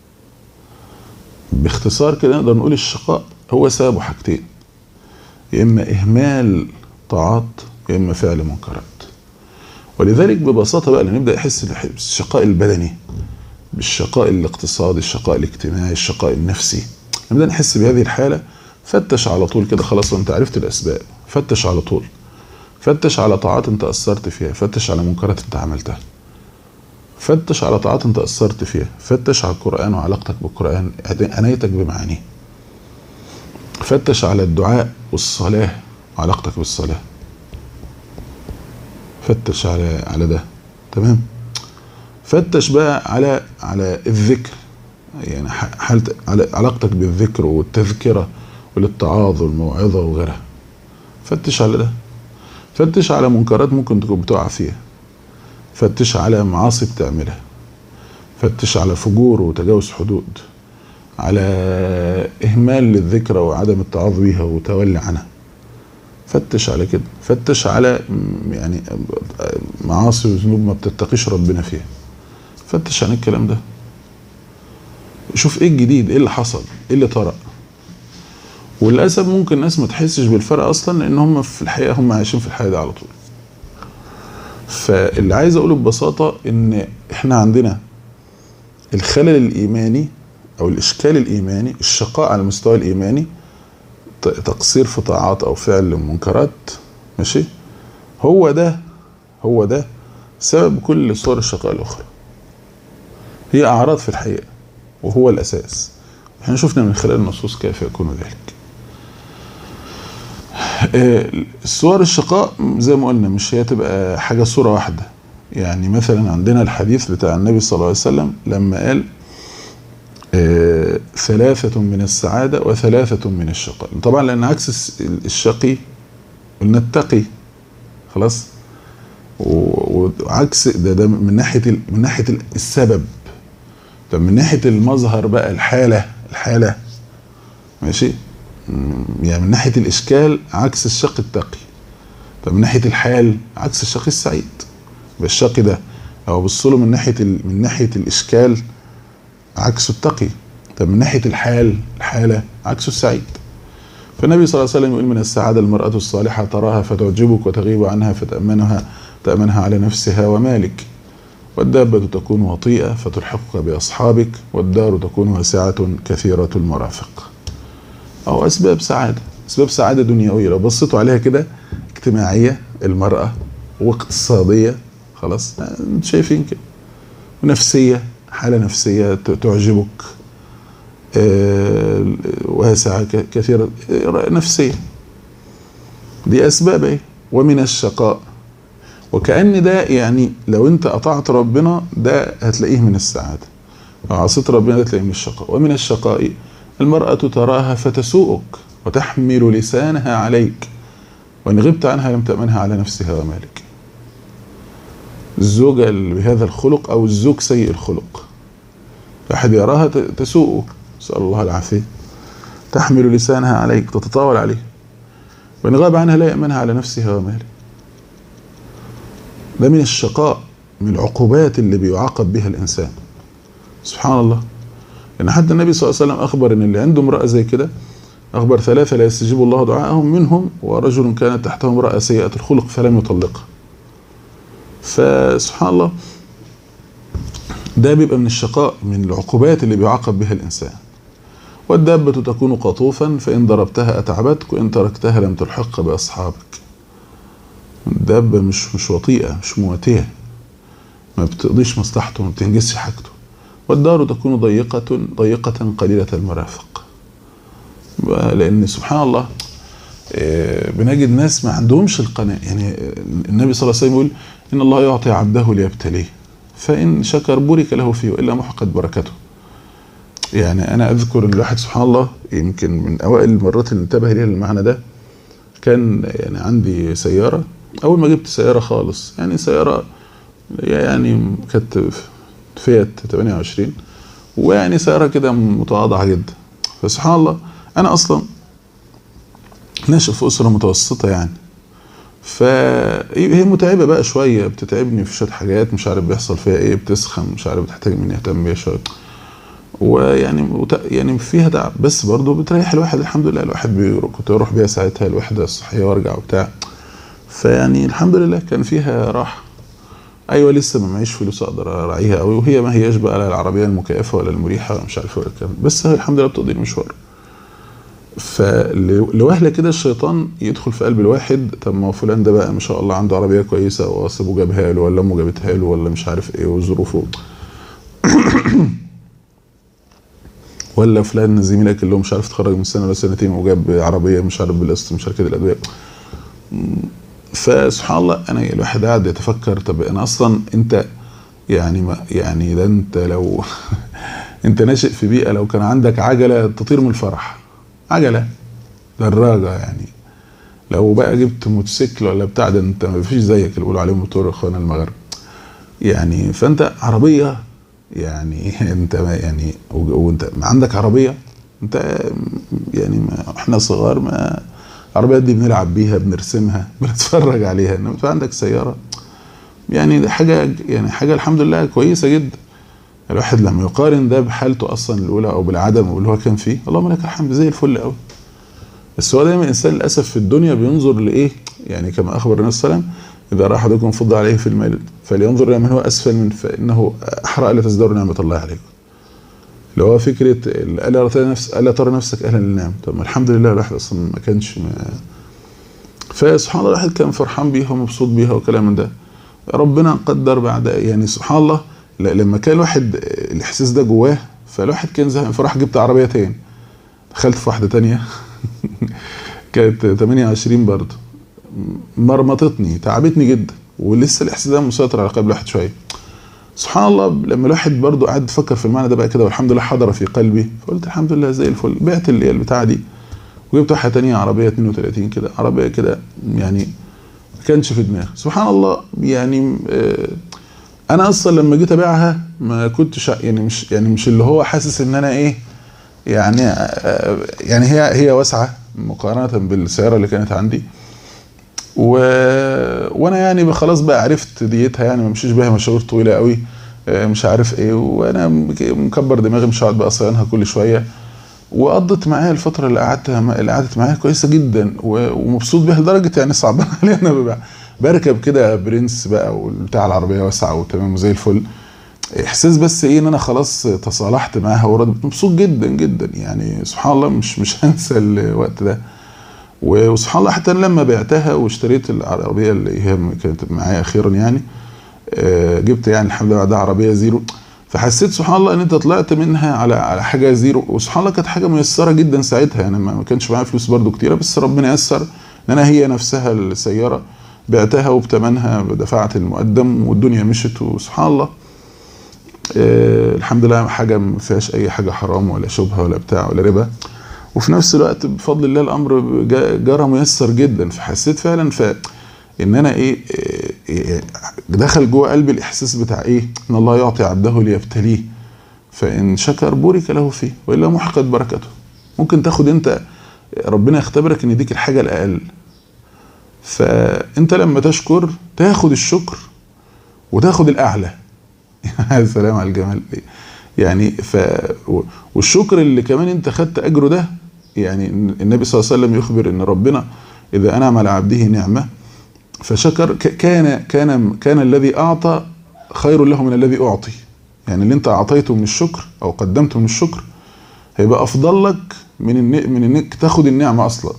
باختصار كده نقدر نقول الشقاء هو سببه حاجتين يا إما إهمال طاعات يا إما فعل منكرات ولذلك ببساطة بقى نبدأ نحس بالشقاء البدني بالشقاء الاقتصادي الشقاء الاجتماعي الشقاء النفسي نبدأ نحس بهذه الحالة فتش على طول كده خلاص وانت عرفت الأسباب فتش على طول فتش على طاعات انت أثرت فيها فتش على منكرات انت عملتها فتش على طاعات انت أثرت فيها فتش على القرآن وعلاقتك بالقرآن عنايتك بمعانيه فتش على الدعاء والصلاة وعلاقتك بالصلاة فتش على على ده تمام فتش بقى على على الذكر يعني حالة على علاقتك بالذكر والتذكرة والاتعاظ والموعظة وغيرها فتش على ده فتش على منكرات ممكن تكون بتقع فيها فتش على معاصي بتعملها فتش على فجور وتجاوز حدود على إهمال للذكرى وعدم التعاظ بيها وتولي عنها فتش على كده فتش على يعني معاصي وذنوب ما بتتقيش ربنا فيها فتش عن الكلام ده شوف ايه الجديد ايه اللي حصل ايه اللي طرأ وللاسف ممكن ناس ما تحسش بالفرق اصلا لان هم في الحقيقه هم عايشين في الحياه دي على طول فاللي عايز اقوله ببساطه ان احنا عندنا الخلل الايماني او الاشكال الايماني الشقاء على المستوى الايماني تقصير في طاعات او فعل منكرات ماشي هو ده هو ده سبب كل صور الشقاء الاخرى هي اعراض في الحقيقه وهو الاساس احنا شفنا من خلال النصوص كيف يكون ذلك صور الشقاء زي ما قلنا مش هي تبقى حاجه صوره واحده يعني مثلا عندنا الحديث بتاع النبي صلى الله عليه وسلم لما قال ثلاثة من السعادة وثلاثة من الشقاء طبعا لأن عكس الشقي قلنا التقي خلاص وعكس ده ده من ناحية من ناحية السبب طب من ناحية المظهر بقى الحالة الحالة ماشي يعني من ناحية الإشكال عكس الشق التقي طب من ناحية الحال عكس الشق السعيد بالشق ده أو بصله من ناحية من ناحية الإشكال عكسه التقي طب من ناحية الحال الحالة عكسه السعيد فالنبي صلى الله عليه وسلم يقول من السعادة المرأة الصالحة تراها فتعجبك وتغيب عنها فتأمنها تأمنها على نفسها ومالك والدابة تكون وطيئة فتلحقك بأصحابك والدار تكون واسعة كثيرة المرافق أو أسباب سعادة أسباب سعادة دنيوية لو بصيتوا عليها كده اجتماعية المرأة واقتصادية خلاص انتوا شايفين كده ونفسية حالة نفسية تعجبك واسعة كثيرة نفسية دي اسباب ايه ومن الشقاء وكأن ده يعني لو انت قطعت ربنا ده هتلاقيه من السعادة لو عصيت ربنا ده تلاقيه من الشقاء ومن الشقاء المرأة تراها فتسوءك وتحمل لسانها عليك وإن غبت عنها لم تأمنها على نفسها ومالك الزوجة اللي بهذا الخلق أو الزوج سيء الخلق أحد يراها تسوءه نسأل الله العافية تحمل لسانها عليك تتطاول عليه وإن غاب عنها لا يأمنها على نفسها ومالك ده من الشقاء من العقوبات اللي بيعاقب بها الإنسان سبحان الله إن حتى النبي صلى الله عليه وسلم أخبر إن اللي عنده امرأة زي كده أخبر ثلاثة لا يستجيب الله دعاءهم منهم ورجل كانت تحته امرأة سيئة الخلق فلم يطلقها فسبحان الله ده بيبقى من الشقاء من العقوبات اللي بيعاقب بها الإنسان والدابة تكون قطوفا فإن ضربتها أتعبتك وإن تركتها لم تلحق بأصحابك الدابة مش مش وطيئة مش مواتية ما بتقضيش مصلحته ما بتنجزش حاجته والدار تكون ضيقة ضيقة قليلة المرافق لأن سبحان الله بنجد ناس ما عندهمش القناعة يعني النبي صلى الله عليه وسلم يقول إن الله يعطي عبده ليبتليه فإن شكر بورك له فيه وإلا محقت بركته يعني أنا أذكر إن الواحد سبحان الله يمكن من أوائل المرات اللي انتبه ليها المعنى ده كان يعني عندي سيارة أول ما جبت سيارة خالص يعني سيارة يعني كانت فيات 28 ويعني سيارة كده متواضعة جدا فسبحان الله أنا أصلا ناشئ في أسرة متوسطة يعني فهي متعبة بقى شوية بتتعبني في شوية حاجات مش عارف بيحصل فيها ايه بتسخن مش عارف بتحتاج مني اهتم بيها شوية ويعني يعني فيها تعب بس برضه بتريح الواحد الحمد لله الواحد بيروح كنت بروح بيها ساعتها الوحدة الصحية وارجع وبتاع فيعني الحمد لله كان فيها راحة ايوه لسه ما معيش فلوس اقدر اراعيها قوي وهي ما هياش بقى لا العربيه المكيفه ولا المريحه ولا مش عارف ولا الكلام بس هي الحمد لله بتقضي المشوار فلوهله كده الشيطان يدخل في قلب الواحد طب ما هو فلان ده بقى ما شاء الله عنده عربيه كويسه واصبه جابها له ولا امه جابتها له ولا مش عارف ايه وظروفه ولا فلان زميلك اللي هو مش عارف اتخرج من سنه ولا سنتين وجاب عربيه مش عارف بالقسط مش عارف كده الادويه فسبحان الله انا الواحد قاعد يتفكر طب انا اصلا انت يعني ما يعني ده انت لو انت ناشئ في بيئه لو كان عندك عجله تطير من الفرح عجله دراجه يعني لو بقى جبت موتوسيكل ولا بتاع ده انت ما فيش زيك اللي بيقولوا عليه موتور اخوانا المغرب يعني فانت عربيه يعني انت ما يعني وانت عندك عربيه انت يعني ما احنا صغار ما العربيات دي بنلعب بيها بنرسمها بنتفرج عليها انما انت عندك سياره يعني حاجه يعني حاجه الحمد لله كويسه جدا الواحد لما يقارن ده بحالته اصلا الاولى او بالعدم واللي هو كان فيه اللهم لك الحمد زي الفل قوي بس هو دايما الانسان للاسف في الدنيا بينظر لايه يعني كما اخبر النبي صلى الله عليه وسلم اذا راى احدكم فض عليه في المال فلينظر الى من هو اسفل من فانه احرى الا تزدروا نعمه الله عليكم اللي هو فكره الا ترى نفس الا ترى نفسك اهلا للنعم طب ما الحمد لله الواحد اصلا ما كانش ما فسبحان الله الواحد كان فرحان بيها ومبسوط بيها وكلام من ده ربنا قدر بعد يعني سبحان الله لما كان الواحد الاحساس ده جواه فالواحد كان زهقان فراح جبت عربيه تاني دخلت في واحده تانية كانت 28 برضه مرمطتني تعبتني جدا ولسه الاحساس ده مسيطر على قلب الواحد شويه سبحان الله لما الواحد برضه قعد يفكر في المعنى ده بقى كده والحمد لله حضر في قلبي فقلت الحمد لله زي الفل بعت اللي هي البتاعه دي وجبت واحده تانية عربيه 32 كده عربيه كده يعني ما كانش في دماغي سبحان الله يعني انا اصلا لما جيت ابيعها ما كنتش يعني مش يعني مش اللي هو حاسس ان انا ايه يعني يعني هي هي واسعه مقارنه بالسياره اللي كانت عندي و... وانا يعني خلاص بقى عرفت ديتها يعني ما مشيش بيها مشاوير طويله قوي مش عارف ايه وانا مكبر دماغي مش هقعد بقى صيانها كل شويه وقضت معايا الفتره اللي قعدت اللي قعدت معايا كويسه جدا ومبسوط بيها لدرجه يعني صعبان علي انا بقى بركب كده برنس بقى وبتاع العربيه واسعه وتمام وزي الفل احساس بس ايه ان انا خلاص تصالحت معاها ورد مبسوط جدا جدا يعني سبحان الله مش مش هنسى الوقت ده وسبحان الله حتى لما بعتها واشتريت العربيه اللي هي كانت معايا اخيرا يعني جبت يعني الحمد لله بعدها عربيه زيرو فحسيت سبحان الله ان انت طلعت منها على على حاجه زيرو وسبحان الله كانت حاجه ميسره جدا ساعتها يعني ما كانش معايا فلوس برده كتيره بس ربنا يسر ان انا هي نفسها السياره بعتها وبتمنها دفعت المقدم والدنيا مشت وسبحان الله آه الحمد لله حاجه ما فيهاش اي حاجه حرام ولا شبهه ولا بتاع ولا ربا وفي نفس الوقت بفضل الله الامر جا- جرى ميسر جدا فحسيت فعلا ف ان انا ايه, إيه دخل جوه قلبي الاحساس بتاع ايه ان الله يعطي عبده ليبتليه فان شكر بورك له فيه والا محقت بركته ممكن تاخد انت ربنا يختبرك ان يديك الحاجه الاقل فانت لما تشكر تاخد الشكر وتاخد الاعلى يا سلام على الجمال يعني ف والشكر اللي كمان انت خدت اجره ده يعني النبي صلى الله عليه وسلم يخبر ان ربنا اذا انعم على عبده نعمه فشكر ك- كان كان كان الذي اعطى خير له من الذي اعطي يعني اللي انت اعطيته من الشكر او قدمته من الشكر هيبقى افضل لك من إن من انك تاخد النعمه اصلا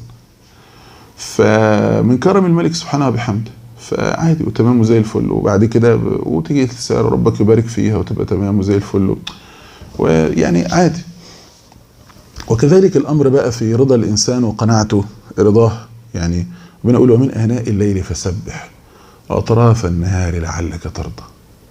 فمن كرم الملك سبحانه وبحمده فعادي وتمام وزي الفل وبعد كده ب- وتيجي تسأل ربك يبارك فيها وتبقى تمام وزي الفل ويعني عادي وكذلك الامر بقى في رضا الانسان وقناعته رضاه يعني ربنا يقول ومن اناء الليل فسبح واطراف النهار لعلك ترضى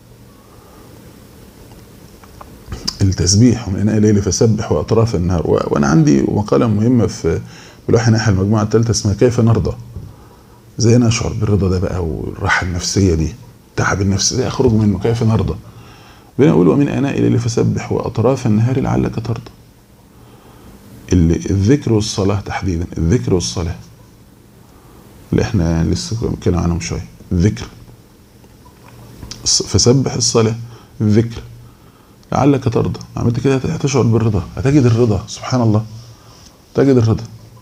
التسبيح ومن اناء الليل فسبح واطراف النهار و- وانا عندي مقاله مهمه في بلوح ناحيه المجموعه الثالثه اسمها كيف نرضى ازاي نشعر بالرضا ده بقى والراحه النفسيه دي التعب النفسي ده اخرج منه كيف نرضى ربنا يقول ومن اناء الليل فسبح واطراف النهار لعلك ترضى اللي الذكر والصلاه تحديدا الذكر والصلاه اللي احنا لسه بنتكلم عنهم شويه الذكر الص- فسبح الصلاه الذكر لعلك ترضى عملت كده هتشعر بالرضا هتجد الرضا سبحان الله تجد الرضا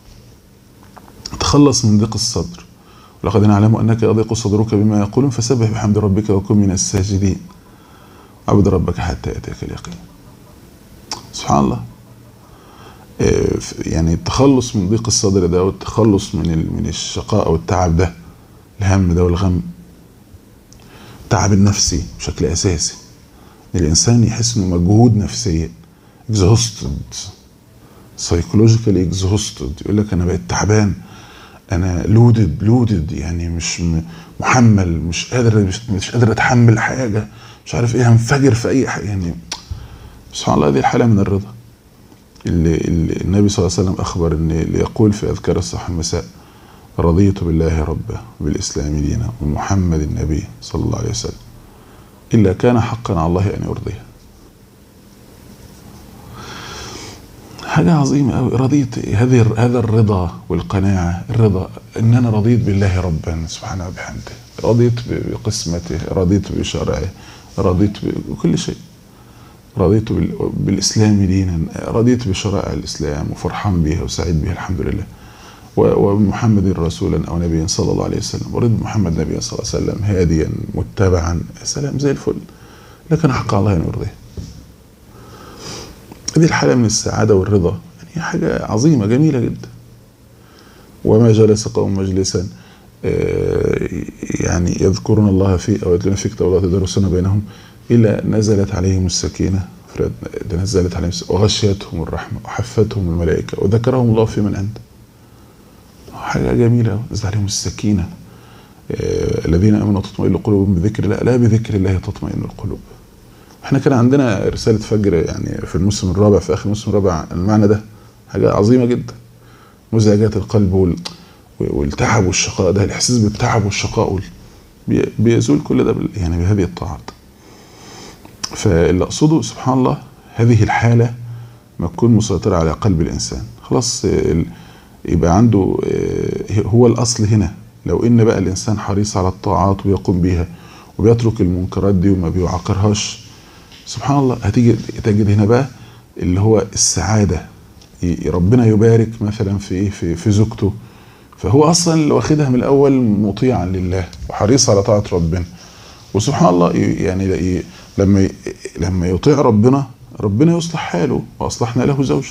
تخلص من ضيق الصدر ولقد نعلم انك يضيق صدرك بما يقولون فسبح بحمد ربك وكن من الساجدين عبد ربك حتى ياتيك اليقين سبحان الله إيه، ف- يعني التخلص من ضيق الصدر ده والتخلص من ال- من الشقاء والتعب ده الهم ده والغم التعب النفسي بشكل اساسي الانسان يحس انه مجهود نفسيا exhausted psychologically exhausted يقول لك انا بقيت تعبان انا لودد لودد يعني مش م- محمل مش قادر مش, مش قادر اتحمل حاجه مش عارف ايه هنفجر في اي حاجه يعني سبحان الله هذه الحاله من الرضا اللي, اللي النبي صلى الله عليه وسلم اخبر ان اللي يقول في اذكار الصباح والمساء رضيت بالله ربا وبالاسلام دينا ومحمد النبي صلى الله عليه وسلم الا كان حقا على الله ان يرضيه حاجة عظيمة أوي رضيت هذه هذا الرضا والقناعة الرضا إن أنا رضيت بالله ربا سبحانه وبحمده رضيت بقسمته رضيت بشرعه رضيت بكل شيء رضيت بال- بالإسلام دينا رضيت بشرائع الإسلام وفرحان بها وسعيد بها الحمد لله و- وبمحمد رسولا أو نبيا صلى الله عليه وسلم ورضي محمد نبيا صلى الله عليه وسلم هاديا متبعا يا سلام زي الفل لكن حق الله أن يرضيه هذه الحالة من السعادة والرضا يعني حاجة عظيمة جميلة جدا وما جلس قوم مجلسا آه، يعني يذكرون الله فيه أو يتلون في كتاب الله يتدرسون بينهم إلا نزلت عليهم السكينة فرد نزلت عليهم السكينة وغشيتهم الرحمة وحفتهم الملائكة وذكرهم الله في من عنده حاجة جميلة أوي. نزل عليهم السكينة آه، الذين آمنوا تطمئن قلوبهم بذكر الله لا بذكر الله تطمئن القلوب احنا كان عندنا رسالة فجر يعني في الموسم الرابع في آخر الموسم الرابع المعنى ده حاجة عظيمة جدا مزعجات القلب وال... والتعب والشقاء ده الإحساس بالتعب والشقاء وال... بي- بيزول كل ده بال... يعني بهذه الطاعات فاللي أقصده سبحان الله هذه الحالة ما تكون مسيطرة على قلب الإنسان خلاص ال... يبقى عنده آه، هو الأصل هنا لو إن بقى الإنسان حريص على الطاعات ويقوم بيها وبيترك المنكرات دي وما بيعاقرهاش سبحان الله هتيجي تجد هنا بقى اللي هو السعادة ي- ربنا يبارك مثلا في ايه في, في زوجته فهو اصلا اللي واخدها من الاول مطيعا لله وحريص على طاعة ربنا وسبحان الله ي- يعني ي- لما ي- لما يطيع ربنا ربنا يصلح حاله واصلحنا له زوجه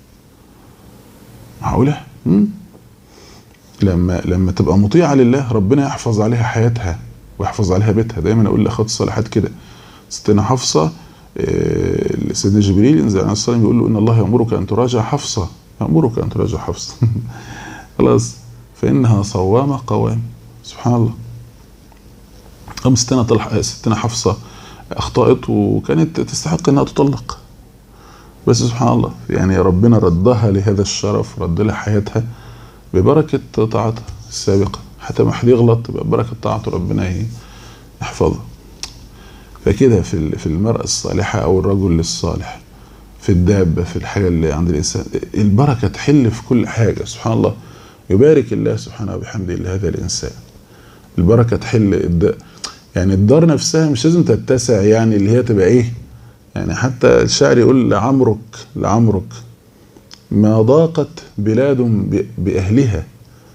معقولة؟ مم؟ لما لما تبقى مطيعة لله ربنا يحفظ عليها حياتها ويحفظ عليها بيتها دايما اقول لاخوات الصالحات كده ستنا حفصة آه، سيدنا جبريل ينزل عليه الصلاة يقول له إن الله يأمرك أن تراجع حفصة يأمرك أن تراجع حفصة خلاص فإنها صوامة قوام سبحان الله أم ستنا طلح ستنا حفصة أخطأت وكانت تستحق إنها تطلق بس سبحان الله يعني ربنا ردها لهذا الشرف رد لها حياتها ببركة طاعتها السابقة حتى ما حد يغلط يبقى ببركة طاعته ربنا يحفظه فكده في في المرأة الصالحة أو الرجل الصالح في الدابة في الحاجة اللي عند الإنسان البركة تحل في كل حاجة سبحان الله يبارك الله سبحانه وبحمده لهذا الإنسان البركة تحل الد... يعني الدار نفسها مش لازم تتسع يعني اللي هي تبقى إيه يعني حتى الشاعر يقول لعمرك لعمرك ما ضاقت بلاد بأهلها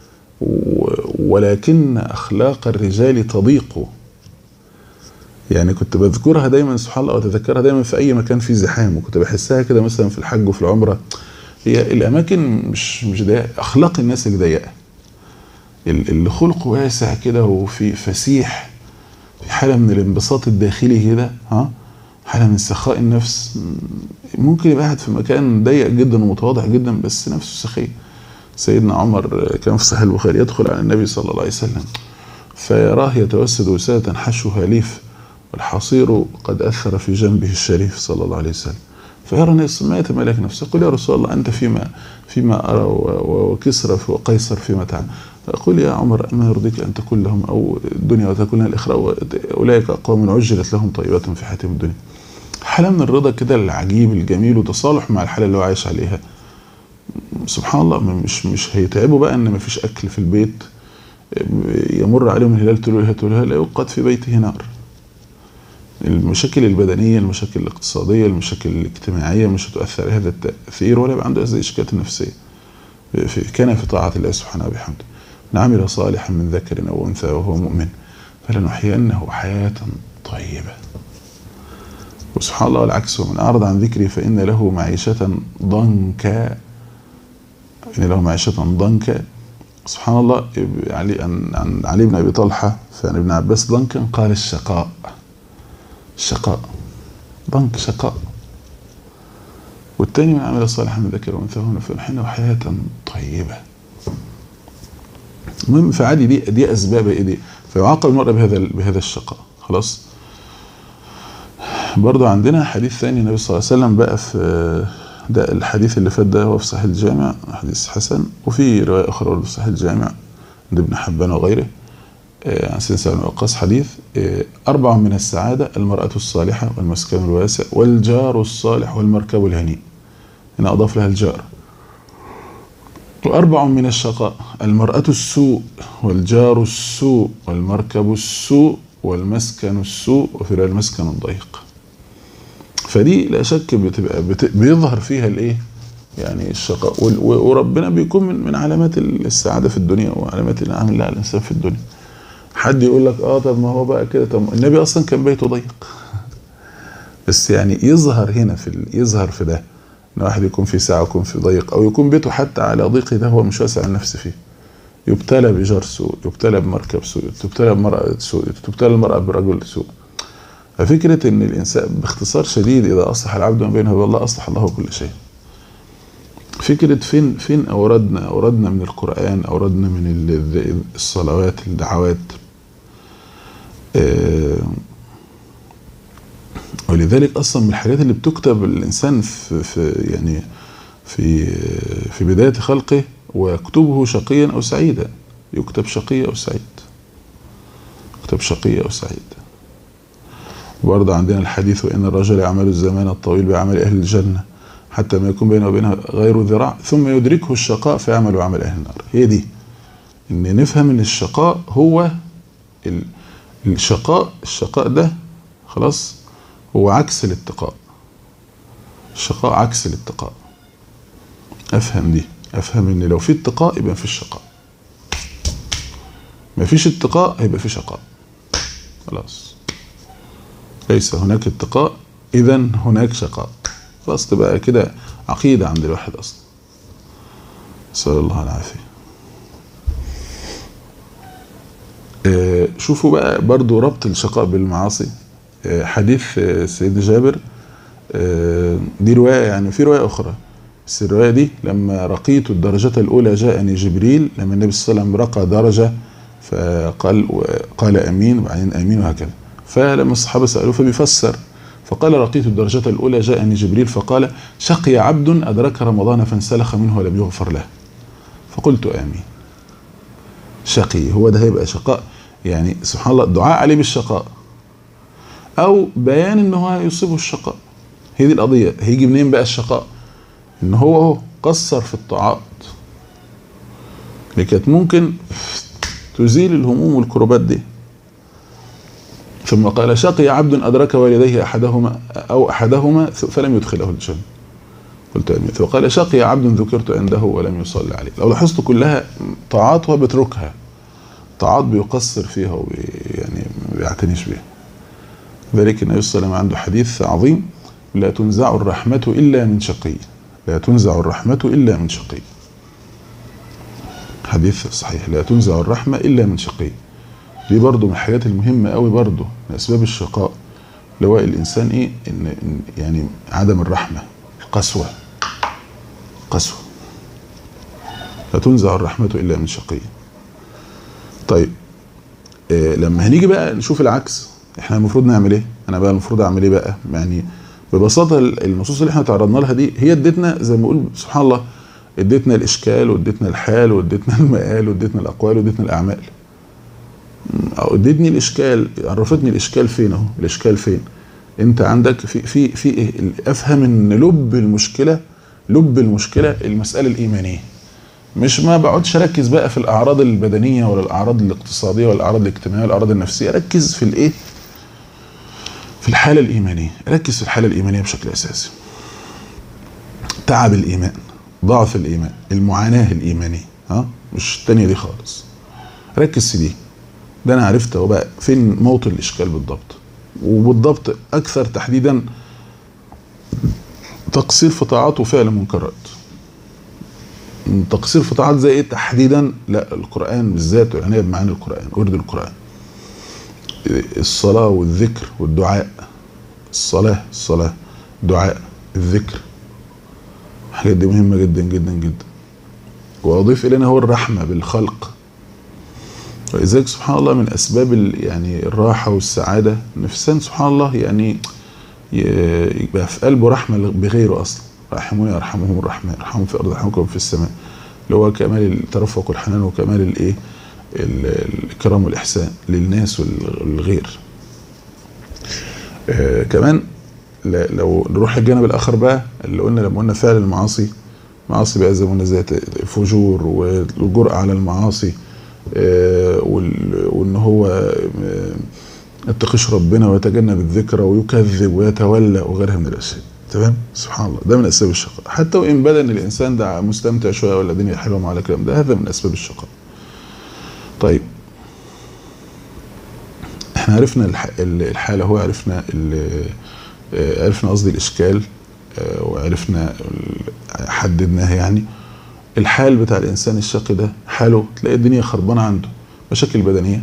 ولكن أخلاق الرجال تضيق يعني كنت بذكرها دايما سبحان الله واتذكرها دايما في اي مكان فيه زحام وكنت بحسها كده مثلا في الحج وفي العمره هي الاماكن مش مش ضيقه اخلاق الناس اللي ضيقه اللي خلقه واسع كده وفي فسيح في حاله من الانبساط الداخلي كده ها حاله من سخاء النفس ممكن يبقى قاعد في مكان ضيق جدا ومتواضع جدا بس نفسه سخي سيدنا عمر كان في صحيح البخاري يدخل على النبي صلى الله عليه وسلم فيراه يتوسد وسادة حشوها ليف والحصير قد أثر في جنبه الشريف صلى الله عليه وسلم فيرى الناس ما يتمالك نفسه يقول يا رسول الله أنت فيما فيما أرى وكسرى وقيصر فيما تعلم فأقول يا عمر أما يرضيك أن تكون لهم أو الدنيا وتكون لها الإخرى أولئك أقوام عجلت لهم طيبات في حياتهم الدنيا حالة من الرضا كده العجيب الجميل وتصالح مع الحالة اللي هو عايش عليها سبحان الله مش مش هيتعبوا بقى ان مفيش اكل في البيت يمر عليهم الهلال تلو الهلال تلو لا يوقد في بيته نار المشاكل البدنية المشاكل الاقتصادية المشاكل الاجتماعية مش هتؤثر هذا التأثير ولا يبقى عنده هذه الإشكالات النفسية في كان في طاعة الله سبحانه وبحمده من عمل صالحا من ذكر أو أنثى وهو مؤمن فلنحيينه حياة طيبة وسبحان الله والعكس ومن أعرض عن ذكري فإن له معيشة ضنكا إن له معيشة ضنكا سبحان الله علي عن علي بن أبي طلحة فعن ابن عباس ضنكا قال الشقاء الشقاء ضنك شقاء والتاني من عمل صالحا من ذكر وانثى هنا فنحن حياة طيبة المهم فعادي دي دي اسباب ايه دي فيعاقب المرء بهذا بهذا الشقاء خلاص برضو عندنا حديث ثاني النبي صلى الله عليه وسلم بقى في ده الحديث اللي فات ده هو في صحيح الجامع حديث حسن وفي رواية أخرى برضه في صحيح الجامع عند ابن حبان وغيره عن سيدنا سعد بن وقاص حديث أربع من السعادة المرأة الصالحة والمسكن الواسع والجار الصالح والمركب الهنيء هنا أضاف لها الجار وأربع من الشقاء المرأة السوء والجار السوء والمركب السوء والمسكن السوء وفي المسكن الضيق فدي لا شك بتبقى بت... بيظهر فيها الايه يعني الشقاء وربنا بيكون من, من علامات السعاده في الدنيا وعلامات النعم الله على الانسان في الدنيا حد يقول لك اه طب ما هو بقى كده طب النبي اصلا كان بيته ضيق بس يعني يظهر هنا في ال... يظهر في ده ان واحد يكون في ساعه ويكون في ضيق او يكون بيته حتى على ضيقه ده هو مش واسع النفس فيه يبتلى بجار سوء يبتلى بمركب سوء تبتلى بمرأة سوء تبتلى المرأة برجل سوء ففكرة ان الانسان باختصار شديد اذا اصلح العبد ما بينه وبين الله اصلح الله كل شيء فكرة فين فين اوردنا اوردنا من القرآن اوردنا من الصلوات الدعوات ولذلك اصلا من الحاجات اللي بتكتب الانسان في, في يعني في في بداية خلقه ويكتبه شقيا او سعيدا يكتب شقي او سعيد يكتب شقي او سعيد برضه عندنا الحديث وان الرجل يعمل الزمان الطويل بعمل اهل الجنه حتى ما يكون بينه وبينها غير ذراع ثم يدركه الشقاء فيعمل عمل اهل النار هي دي ان نفهم ان الشقاء هو الشقاء الشقاء ده خلاص هو عكس الاتقاء الشقاء عكس الاتقاء افهم دي افهم ان لو في اتقاء يبقى مفيش شقاء مفيش اتقاء هيبقى في شقاء خلاص ليس هناك اتقاء اذا هناك شقاء خلاص تبقى كده عقيدة عند الواحد اصلا نسأل الله العافية آه شوفوا بقى برضو ربط الشقاء بالمعاصي آه حديث آه سيدنا جابر دي رواية يعني في رواية أخرى بس الرواية دي لما رقيت الدرجة الأولى جاءني جبريل لما النبي صلى الله عليه وسلم رقى درجة فقال قال أمين وبعدين أمين وهكذا فلما الصحابة سألوه فبيفسر فقال رقيت الدرجة الأولى جاءني جبريل فقال شقي عبد أدرك رمضان فانسلخ منه ولم يغفر له فقلت آمين شقي هو ده هيبقى شقاء يعني سبحان الله الدعاء عليه بالشقاء أو بيان إن هو يصيبه الشقاء هي دي القضية هيجي منين بقى الشقاء إن هو هو قصر في الطاعات اللي كانت ممكن تزيل الهموم والكربات دي ثم قال شقي عبد أدرك والديه أحدهما أو أحدهما فلم يدخله الجنة قلت أمين وقال شقي عبد ذكرت عنده ولم يصلي عليه لو لاحظت كلها طاعات وبتركها طاعات بيقصر فيها وبي يعني ما بيعتنيش بيها ذلك النبي صلى الله عليه وسلم عنده حديث عظيم لا تنزع الرحمة إلا من شقي لا تنزع الرحمة إلا من شقي حديث صحيح لا تنزع الرحمة إلا من شقي دي برضو من الحاجات المهمة قوي برضو من أسباب الشقاء اللي هو الإنسان إيه إن إن يعني عدم الرحمة القسوة قسوة لا تنزع الرحمة إلا من شقي طيب إيه لما هنيجي بقى نشوف العكس احنا المفروض نعمل ايه انا بقى المفروض اعمل ايه بقى يعني ببساطه النصوص اللي احنا تعرضنا لها دي هي ادتنا زي ما بقول سبحان الله ادتنا الاشكال وادتنا الحال وادتنا المقال وادتنا الاقوال وادتنا الاعمال او ادتني الاشكال عرفتني الاشكال فين اهو الاشكال فين انت عندك في في في ايه افهم ان لب المشكله لب المشكله المساله الايمانيه مش ما بقعدش اركز بقى في الاعراض البدنيه ولا الاعراض الاقتصاديه ولا الاعراض الاجتماعيه ولا الاعراض النفسيه ركز في الايه في الحاله الايمانيه ركز في الحاله الايمانيه بشكل اساسي تعب الايمان ضعف الايمان المعاناه الايمانيه ها مش الثانيه دي خالص ركز في دي ده انا عرفت هو بقى فين موطن الاشكال بالضبط وبالضبط اكثر تحديدا تقصير في طاعات وفعل منكرات تقصير في طاعات زي ايه تحديدا لا القران بالذات والعنايه بمعاني القران ورد القران الصلاه والذكر والدعاء الصلاه الصلاه دعاء الذكر الحاجات دي مهمه جدا جدا جدا واضيف الينا هو الرحمه بالخلق ولذلك سبحان الله من اسباب يعني الراحه والسعاده الانسان سبحان الله يعني يبقى في قلبه رحمه بغيره اصلا راحمون يرحمهم الرحمن يرحمهم في الارض يرحمكم في السماء اللي هو كمال الترفق والحنان وكمال الايه الاكرام والاحسان للناس والغير آه كمان لو نروح الجانب الاخر بقى اللي قلنا لما قلنا فعل المعاصي معاصي بقى زي ما قلنا زي فجور والجرأة على المعاصي آه وان هو آه يتقيش ربنا ويتجنب الذكرى ويكذب ويتولى وغيرها من الاشياء تمام سبحان الله ده من اسباب الشقاء حتى وان بدا ان الانسان ده مستمتع شويه ولا الدنيا حلوه مع الكلام ده هذا من اسباب الشقاء طيب احنا عرفنا الحاله هو عرفنا عرفنا قصدي الاشكال وعرفنا حددناها يعني الحال بتاع الانسان الشقي ده حاله تلاقي الدنيا خربانه عنده مشاكل بدنيه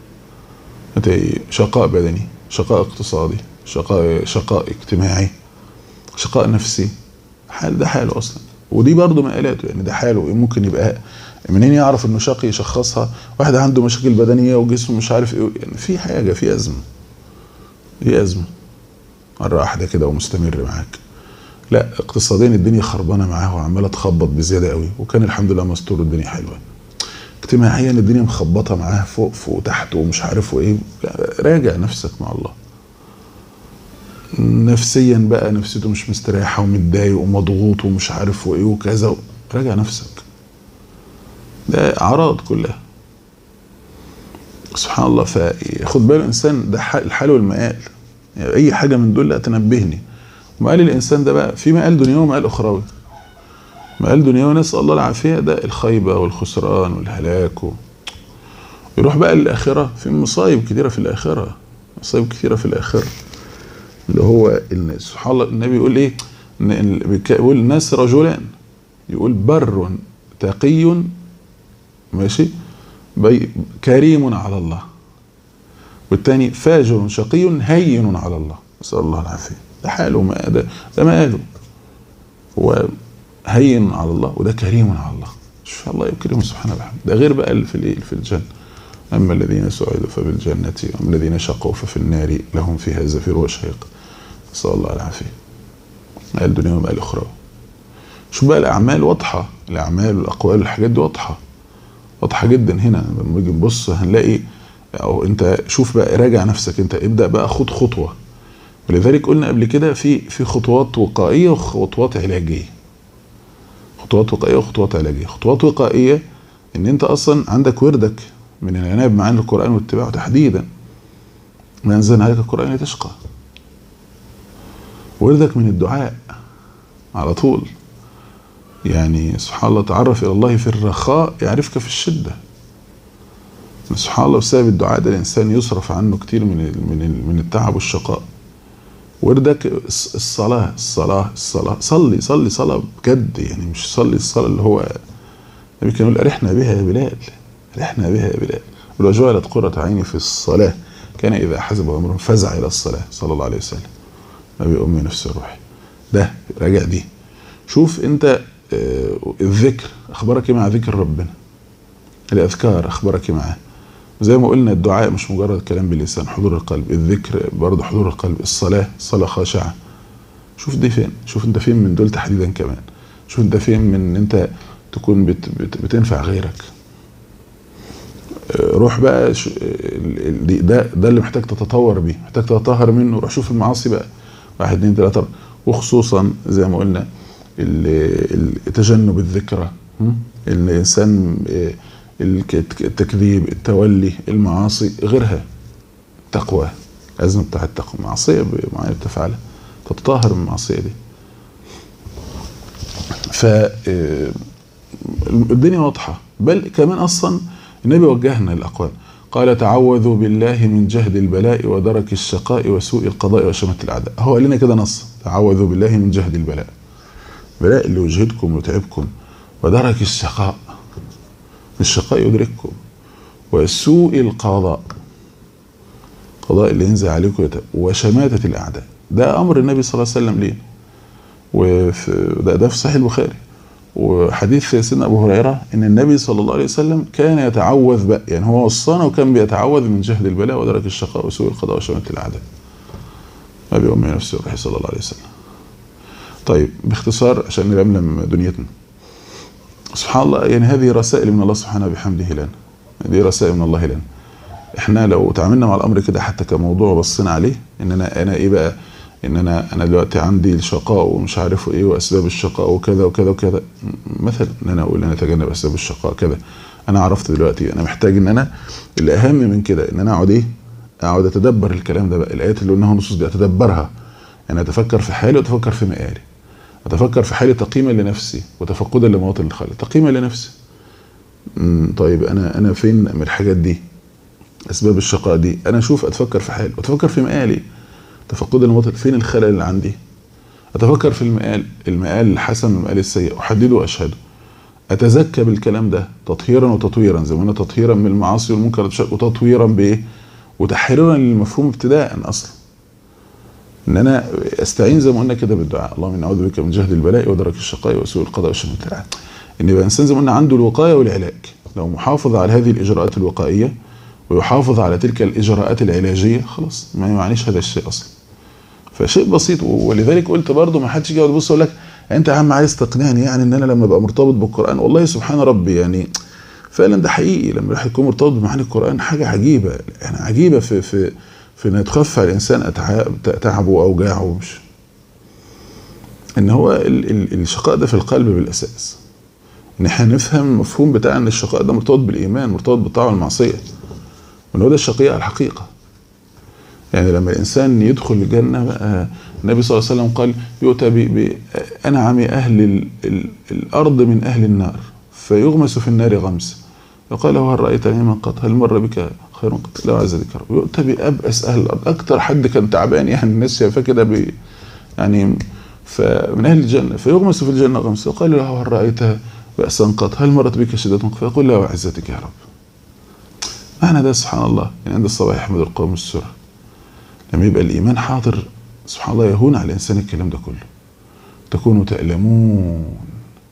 شقاء بدني شقاء اقتصادي شقاء شقاء اجتماعي شقاء نفسي حال ده حاله اصلا ودي برضه مقالاته يعني ده حاله ممكن يبقى منين يعرف انه شقي يشخصها واحد عنده مشاكل بدنيه وجسمه مش عارف ايه يعني في حاجه في ازمه في ازمه مره واحده كده ومستمر معاك لا اقتصاديا الدنيا خربانه معاه وعماله تخبط بزياده قوي وكان الحمد لله مستور الدنيا حلوه اجتماعيا الدنيا مخبطه معاه فوق فوق وتحت ومش عارف وايه راجع نفسك مع الله نفسيا بقى نفسيته مش مستريحه ومتضايق ومضغوط ومش عارف وايه وكذا راجع نفسك ده اعراض كلها سبحان الله فخد باله الانسان ده الحال والمقال يعني اي حاجه من دول لا تنبهني مقال الانسان ده بقى في مقال دنيوي ومقال اخروي مقال دنيوي نسال الله العافيه ده الخيبه والخسران والهلاك و... يروح بقى للاخره في مصايب كتيره في الاخره مصايب كتيره في الاخره اللي هو سبحان الله النبي يقول ايه بيقول الناس رجلان يقول بر تقي ماشي كريم على الله والتاني فاجر شقي هين على الله نسال الله العافيه ده حاله ما ده, ده ما قاله هو هين على الله وده كريم على الله شوف الله يكرمه سبحانه وتعالى ده غير بقى اللي في الايه في الجنه اما الذين سعدوا فبالجنه واما الذين شقوا ففي النار لهم فيها زفير وشهيق نسال الله العافيه ما الدنيا وما الاخرى شوف بقى الاعمال واضحه الاعمال والاقوال والحاجات دي واضحه واضحه جدا هنا لما نيجي نبص هنلاقي او انت شوف بقى راجع نفسك انت ابدا بقى خد خطوه ولذلك قلنا قبل كده في في خطوات وقائيه وخطوات علاجيه خطوات وقائيه وخطوات علاجيه خطوات وقائيه ان انت اصلا عندك وردك من العنايه بمعاني القران واتباعه تحديدا ما انزلنا عليك القران لتشقى وردك من الدعاء على طول يعني سبحان الله تعرف الى الله في الرخاء يعرفك في الشده سبحان الله بسبب الدعاء ده الانسان يصرف عنه كتير من من من التعب والشقاء وردك الصلاه الصلاه الصلاه صلي صلي صلاه بجد يعني مش صلي الصلاه اللي هو النبي كان يقول ارحنا بها يا بلال ارحنا بها يا بلال ولو جعلت قرة عيني في الصلاة كان إذا حسب أمرهم فزع إلى الصلاة صلى الله عليه وسلم نبي أمي نفس الروح ده راجع دي شوف أنت الذكر أخبارك مع ذكر ربنا الأذكار أخبارك معاه زي ما قلنا الدعاء مش مجرد كلام باللسان حضور القلب الذكر برضه حضور القلب الصلاة صلاة خاشعة شوف دي فين شوف انت فين من دول تحديدا كمان شوف انت فين من ان انت تكون بت بت بتنفع غيرك روح بقى ده ده اللي محتاج تتطور بيه محتاج تتطهر منه روح شوف المعاصي بقى واحد اتنين تلاته وخصوصا زي ما قلنا تجنب الذكرى الانسان التكذيب التولي المعاصي غيرها تقوى لازم بتاع التقوى معصيه معينه بتفعلها تتطهر من المعصيه دي ف الدنيا واضحه بل كمان اصلا النبي وجهنا الاقوال قال تعوذوا بالله من جهد البلاء ودرك الشقاء وسوء القضاء وشمة الاعداء هو قال لنا كده نص تعوذوا بالله من جهد البلاء البلاء اللي يجهدكم ويتعبكم ودرك الشقاء الشقاء يدرككم وسوء القضاء القضاء اللي ينزل عليكم وشماتة الأعداء ده أمر النبي صلى الله عليه وسلم ليه وده ده في صحيح البخاري وحديث سيدنا أبو هريرة إن النبي صلى الله عليه وسلم كان يتعوذ بقى يعني هو وصانا وكان بيتعوذ من جهد البلاء ودرك الشقاء وسوء القضاء وشماتة الأعداء ما بأمي نفسه الروح صلى الله عليه وسلم طيب باختصار عشان نلملم دنيتنا سبحان الله يعني هذه رسائل من الله سبحانه بحمده لنا دي رسائل من الله لنا احنا لو تعاملنا مع الامر كده حتى كموضوع بصينا عليه ان انا انا ايه بقى ان انا انا دلوقتي عندي الشقاء ومش عارف ايه واسباب الشقاء وكذا وكذا وكذا مثلا ان انا اقول انا اتجنب اسباب الشقاء كذا انا عرفت دلوقتي انا محتاج ان انا الاهم من كده ان انا اقعد ايه اقعد اتدبر الكلام ده بقى الايات اللي قلناها النصوص دي اتدبرها يعني اتفكر في حالي واتفكر في مقالي اتفكر في حالي تقييما لنفسي وتفقدا لمواطن الخالق تقييما لنفسي طيب انا انا فين من الحاجات دي اسباب الشقاء دي انا اشوف اتفكر في حالي واتفكر في مقالي تفقدا لمواطن فين الخلل اللي عندي اتفكر في المقال المقال الحسن والمقال السيء احدده واشهده اتزكى بالكلام ده تطهيرا وتطويرا زي ما قلنا تطهيرا من المعاصي والمنكرات وتطويرا بايه وتحريرا للمفهوم ابتداء اصلا ان انا استعين زي ما قلنا كده بالدعاء اللهم اني اعوذ بك من جهد البلاء ودرك الشقاء وسوء القضاء وشماتة الاعداء ان يبقى الانسان زي ما قلنا عنده الوقايه والعلاج لو محافظ على هذه الاجراءات الوقائيه ويحافظ على تلك الاجراءات العلاجيه خلاص ما يعنيش هذا الشيء اصلا فشيء بسيط ولذلك قلت برضه ما حدش يجي يبص يقول لك انت يا عم عايز تقنعني يعني ان انا لما ابقى مرتبط بالقران والله سبحان ربي يعني فعلا ده حقيقي لما الواحد يكون مرتبط بمعاني القران حاجه عجيبه يعني عجيبه في في في ان تخفف على الانسان تعبه واوجاعه مش ان هو ال ال الشقاء ده في القلب بالاساس ان احنا نفهم المفهوم بتاع ان الشقاء ده مرتبط بالايمان مرتبط بالطاعه والمعصيه وان هو ده الشقية على الحقيقه يعني لما الانسان يدخل الجنه بقى النبي صلى الله عليه وسلم قال يؤتى بانعم اهل ال ال الارض من اهل النار فيغمس في النار غمس فقال له هل رايت نعيما قط هل مر بك خير قط لا عز ذكر يؤتى بابأس اهل الارض اكثر حد كان تعبان يعني الناس شايفاه كده ب يعني فمن اهل الجنه فيغمس في الجنه غمس وقال له هل رايت بأسا قط هل مرت بك شدة قط فيقول لا وعزتك يا رب معنى ده سبحان الله يعني عند الصباح يحمد القوم السر لما يبقى الايمان حاضر سبحان الله يهون على الانسان الكلام ده كله تكونوا تألمون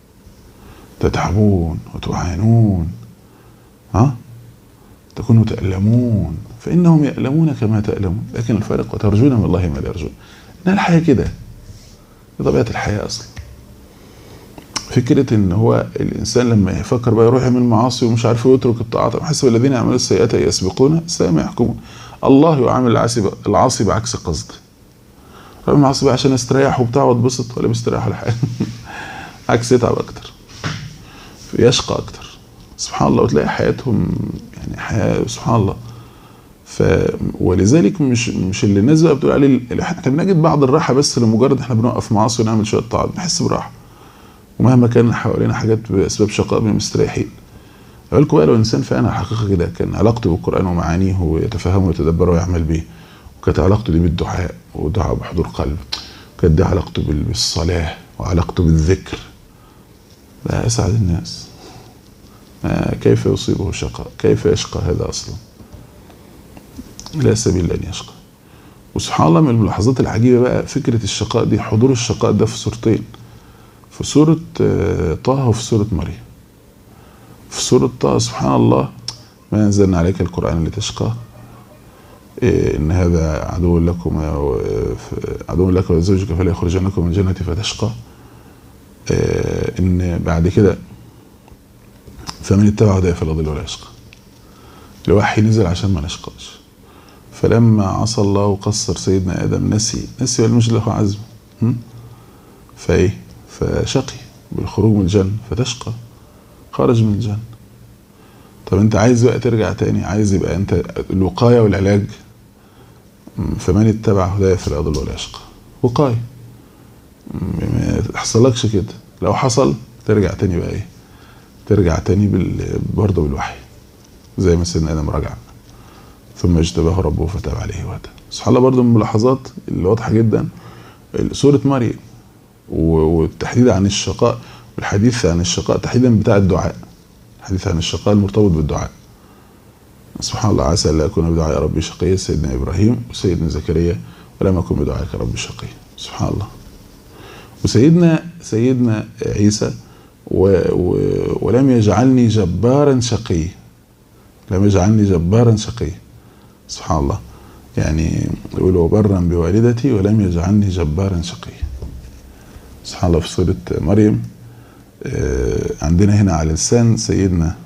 تتعبون وتعانون ها تكونوا تألمون فإنهم يألمون كما تألمون لكن الفارق وترجون من الله ما لا يرجون إن الحياة كده دي طبيعة الحياة أصلا فكرة إن هو الإنسان لما يفكر بقى يروح من المعاصي ومش عارف يترك الطاعات حسب الذين يعملون السيئات يسبقون سام يحكمون الله يعامل العاصي العاصي بعكس قصد رغم العاصي بقى عشان استريح وبتاع واتبسط ولا بيستريح ولا حاجة عكس يتعب أكتر يشقى أكتر سبحان الله وتلاقي حياتهم يعني حياة سبحان الله ف ولذلك مش مش اللي الناس بقى بتقول عليه احنا بنجد بعض الراحه بس لمجرد احنا بنوقف معاصي ونعمل شويه طاعات بنحس براحه ومهما كان حوالينا حاجات باسباب شقاء بنبقى مستريحين بالكم بقى لو الانسان فعلا حقيقه كده كان علاقته بالقران ومعانيه ويتفهمه ويتدبره ويعمل به وكانت علاقته دي بالدعاء ودعاء بحضور قلب كانت دي علاقته بالصلاه وعلاقته بالذكر لا اسعد الناس كيف يصيبه شقاء كيف يشقى هذا اصلا لا سبيل ان يشقى وسبحان الله من الملاحظات العجيبه بقى فكره الشقاء دي حضور الشقاء ده في صورتين في سوره طه وفي سوره مريم في سوره طه سبحان الله ما انزلنا عليك القران لتشقى إن هذا عدو لكم عدو لك ولزوجك فلا يخرجنكم من الجنة فتشقى إن بعد كده فمن اتبع هدايا فلا ضل ولا يشقى الوحي نزل عشان ما نشقاش فلما عصى الله وقصر سيدنا ادم نسي نسي ولا مش له عزم فايه فشقي بالخروج من الجنه فتشقى خرج من الجنه طب انت عايز بقى ترجع تاني عايز يبقى انت الوقايه والعلاج فمن اتبع هدايا فلا يضل ولا يشقى وقايه ما يحصلكش كده لو حصل ترجع تاني بقى ايه ترجع تاني بال... برضه بالوحي زي ما سيدنا ادم رجع ثم اجتباه ربه فتاب عليه وهدى سبحان الله برضه من الملاحظات اللي واضحه جدا سوره مريم والتحديد عن الشقاء والحديث عن الشقاء تحديدا بتاع الدعاء الحديث عن الشقاء المرتبط بالدعاء سبحان الله عسى الا اكون بدعاء ربي شقيا سيدنا ابراهيم وسيدنا زكريا ولم اكن بدعائك ربي شقيا سبحان الله وسيدنا سيدنا عيسى و و ولم يجعلني جبارا شقيا لم يجعلني جبارا شقيا سبحان الله يعني يقول وبرا بوالدتي ولم يجعلني جبارا شقيا سبحان الله في سورة مريم عندنا هنا على لسان سيدنا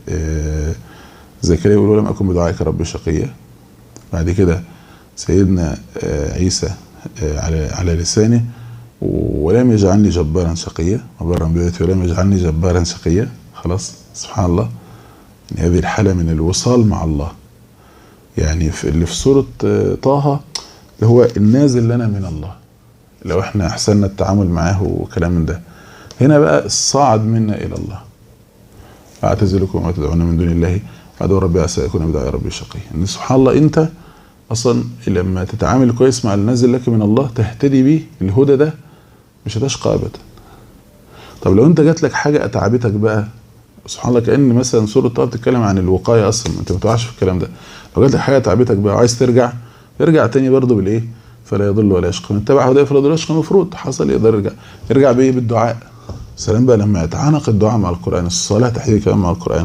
زكريا يقول لم أكن بدعائك رب شقيا بعد كده سيدنا عيسى على على لسانه ولم يجعلني جبارا شقيا وبرا بوالدتي ولم يجعلني جبارا شقيا خلاص سبحان الله يعني هذه الحالة من الوصال مع الله يعني في اللي في سورة طه اللي هو النازل لنا من الله لو احنا احسننا التعامل معاه وكلام من ده هنا بقى الصاعد منا الى الله اعتزلكم وما تدعون من دون الله ادعو ربي عسى يكون بدعاء ربي شقي ان سبحان الله انت اصلا لما تتعامل كويس مع النازل لك من الله تهتدي بيه الهدى ده مش هتشقى ابدا طب لو انت جات لك حاجه اتعبتك بقى سبحان الله كان مثلا سوره طه بتتكلم عن الوقايه اصلا انت ما تقعش في الكلام ده لو جات لك حاجه تعبتك بقى وعايز ترجع ارجع تاني برضه بالايه فلا يضل ولا يشقى من اتبع هدايا فلا يضل ولا يشقى المفروض حصل يقدر يرجع يرجع بايه بالدعاء سلام بقى لما يتعانق الدعاء مع القران الصلاه تحديدا كمان مع القران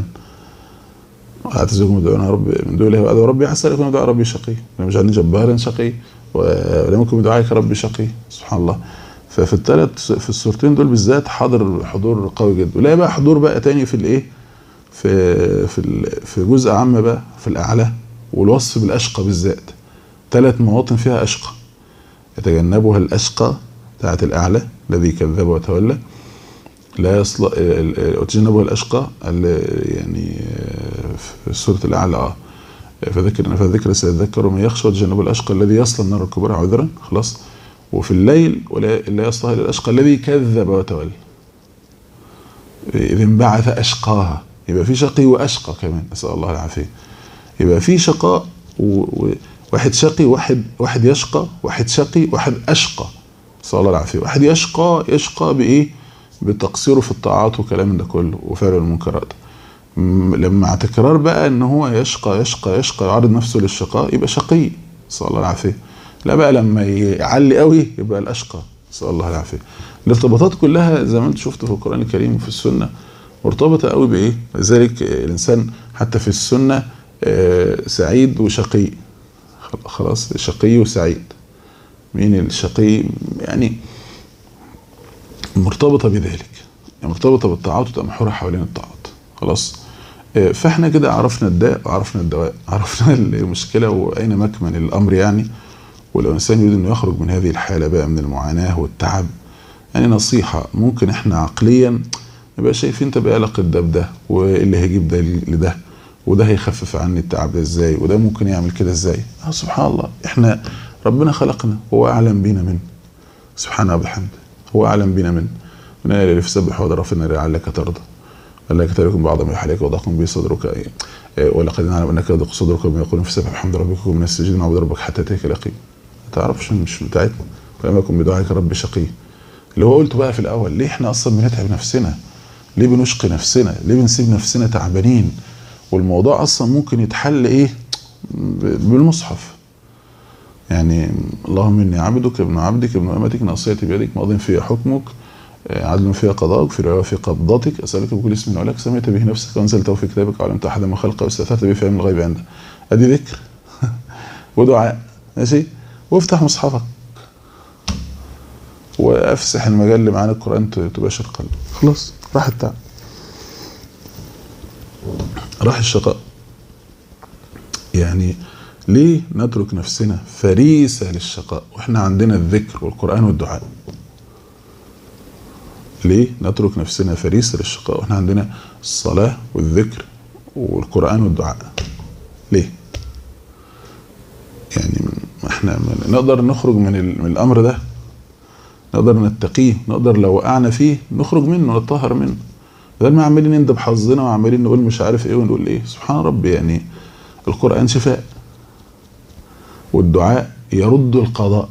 واعتزلكم دعونا يا رب من دون الله وادعو ربي عسى يكون دعاء ربي شقي لم يجعلني جبارا شقي ولم يكن بدعائك ربي شقي سبحان الله ففي الثلاث في السورتين دول بالذات حاضر حضور قوي جدا ولا بقى حضور بقى تاني في الايه في في في جزء عام بقى في الاعلى والوصف بالاشقى بالذات ثلاث مواطن فيها اشقى يتجنبها الاشقى بتاعت الاعلى الذي كذب وتولى لا يصل وتجنبها الاشقى يعني في سوره الاعلى اه فذكر فذكر سيذكر من يخشى وتجنبه الاشقى الذي يصل النار الكبرى عذرا خلاص وفي الليل ولا لا يصلها الا الاشقى الذي كذب وتولى اذ انبعث اشقاها يبقى في شقي واشقى كمان نسال الله العافيه يبقى في شقاء وواحد شقي واحد واحد يشقى واحد شقي واحد اشقى نسال الله العافيه واحد يشقى يشقى بايه بتقصيره في الطاعات وكلام ده كله وفعل المنكرات لما تكرار بقى ان هو يشقى يشقى يشقى يعرض نفسه للشقاء يبقى شقي نسال الله العافيه لا بقى لما يعلي قوي يبقى الاشقى نسال الله العافيه الارتباطات كلها زي ما انت شفت في القران الكريم وفي السنه مرتبطة قوي بإيه؟ لذلك الإنسان حتى في السنة آه، سعيد وشقي خلاص شقي وسعيد مين الشقي يعني مرتبطة بذلك يعني مرتبطة بالطاعات وتمحورها حوالين الطاعات خلاص آه، فاحنا كده عرفنا الداء وعرفنا الدواء عرفنا المشكلة وأين مكمن الأمر يعني ولو الإنسان يريد أنه يخرج من هذه الحالة بقى من المعاناة والتعب يعني نصيحة ممكن احنا عقليا نبقى شايفين طب ايه علاقة ده بده وايه اللي هيجيب ده لده وده هيخفف عني التعب ده ازاي وده ممكن يعمل كده ازاي اه سبحان الله احنا ربنا خلقنا هو اعلم بينا منه سبحانه وبحمده هو اعلم بينا منه من ايه اللي يسبح وضع في النار لعلك ترضى قال لك تركم بعض ما يحليك وضعكم به صدرك إيه؟ إيه، ولقد نعلم انك يضيق صدرك بما يقولون في سبح بحمد ربك ومن السجود معبد ربك حتى تلك اليقين ما تعرفش مش بتاعتنا ولم يكن بدعائك رب شقي اللي هو قلته بقى في الاول ليه احنا اصلا بنتعب نفسنا ليه بنشقي نفسنا ليه بنسيب نفسنا تعبانين والموضوع اصلا ممكن يتحل ايه ب- بالمصحف يعني اللهم اني عبدك ابن عبدك ابن امتك ناصيتي بيدك ماض فيها حكمك آه، عدل فيها قضاءك في روايه في قبضتك اسالك بكل اسم ولك سميت به نفسك وانزلته في كتابك وعلمت احدا من خلقه واستاثرت به في علم الغيب عندك ادي ذكر ودعاء ماشي وافتح مصحفك وافسح المجال اللي معانا القران ت- تباشر قلبك خلاص راح التعب راح الشقاء يعني ليه نترك نفسنا فريسة للشقاء واحنا عندنا الذكر والقرآن والدعاء ليه نترك نفسنا فريسة للشقاء واحنا عندنا الصلاة والذكر والقرآن والدعاء ليه يعني احنا نقدر نخرج من, ال- من الامر ده نقدر نتقيه نقدر لو وقعنا فيه نخرج منه نطهر منه بدل ما عمالين ندب حظنا وعمالين نقول مش عارف ايه ونقول ايه سبحان ربي يعني القرآن شفاء والدعاء يرد القضاء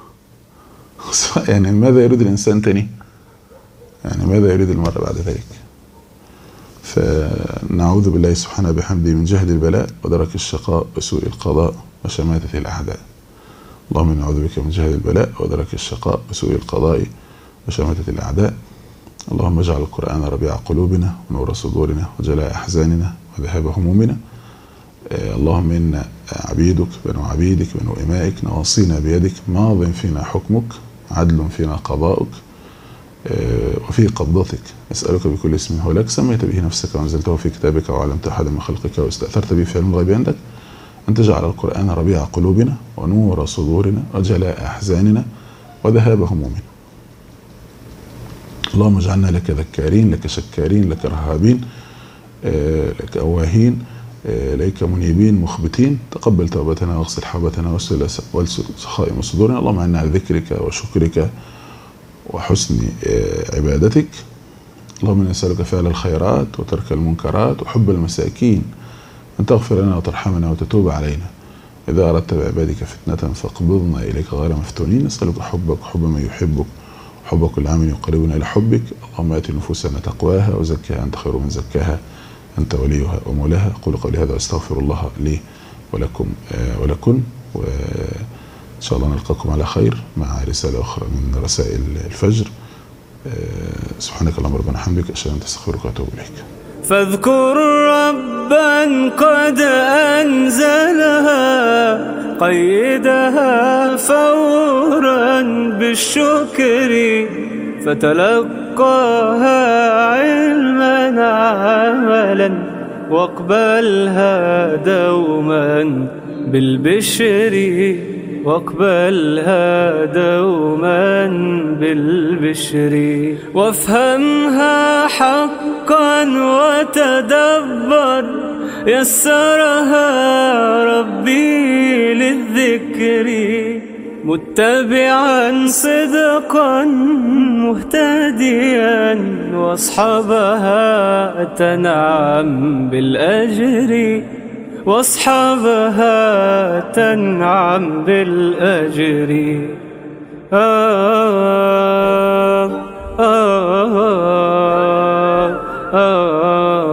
يعني ماذا يريد الإنسان تاني يعني ماذا يريد المرء بعد ذلك فنعوذ بالله سبحانه بحمده من جهد البلاء ودرك الشقاء وسوء القضاء وشماتة الأعداء اللهم إنا نعوذ بك من جهد البلاء ودرك الشقاء وسوء القضاء وشماتة الأعداء اللهم اجعل القرآن ربيع قلوبنا ونور صدورنا وجلاء أحزاننا وذهاب همومنا آه، اللهم إنا عبيدك بنو عبيدك بنو إمائك نواصينا بيدك ماض فينا حكمك عدل فينا قضاؤك آه، وفي قبضتك نسألك بكل اسم هو لك سميت به نفسك وأنزلته في كتابك وعلمت أحد من خلقك واستأثرت به في علم الغيب عندك أن تجعل القرآن ربيع قلوبنا ونور صدورنا وجلاء أحزاننا وذهاب همومنا اللهم اجعلنا لك ذكارين لك شكارين لك رهابين آه، لك أواهين آه، إليك منيبين مخبتين تقبل توبتنا واغسل حوبتنا واسل والسل سخائم صدورنا اللهم انا على ذكرك وشكرك وحسن آه، عبادتك اللهم انا نسألك فعل الخيرات وترك المنكرات وحب المساكين أن تغفر لنا وترحمنا وتتوب علينا إذا أردت بعبادك فتنة فاقبضنا إليك غير مفتونين نسألك حبك وحب من يحبك وحب كل عام يقربنا إلى حبك اللهم آت نفوسنا تقواها وزكها أنت خير من زكاها أنت وليها ومولاها أقول قولي هذا وأستغفر الله لي ولكم آه، ولكن وإن شاء الله نلقاكم على خير مع رسالة أخرى من رسائل الفجر آه، سبحانك اللهم ربنا حمدك أشهد أن لا إله إلا أنت أستغفرك وأتوب إليك فاذكر ربا قد أنزلها قيدها فورا بالشكر فتلقاها علما عملا واقبلها دوما بالبشر واقبلها دوما بالبشر وافهمها حقا وتدبر يسرها ربي للذكر متبعا صدقا مهتديا واصحابها تنعم بالاجر واصحابها تنعم بالاجر آه آه آه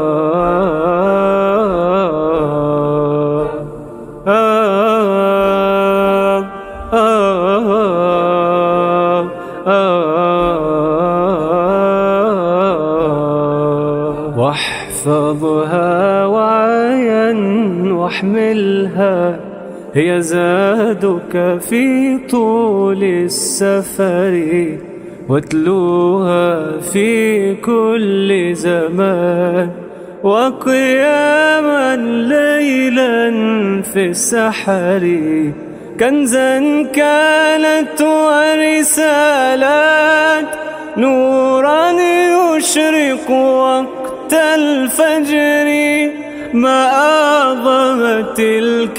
آه آه آه واحفظها وعيا واحملها هي زادك في طول السفر واتلوها في كل زمان وقياما ليلا في السحر كنزا كانت ورسالات نورا يشرق وقت الفجر ما أعظم تلك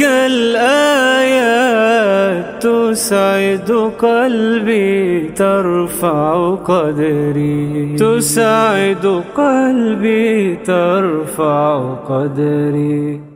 الآيات تسعد قلبي ترفع قدري تسعد قلبي ترفع قدري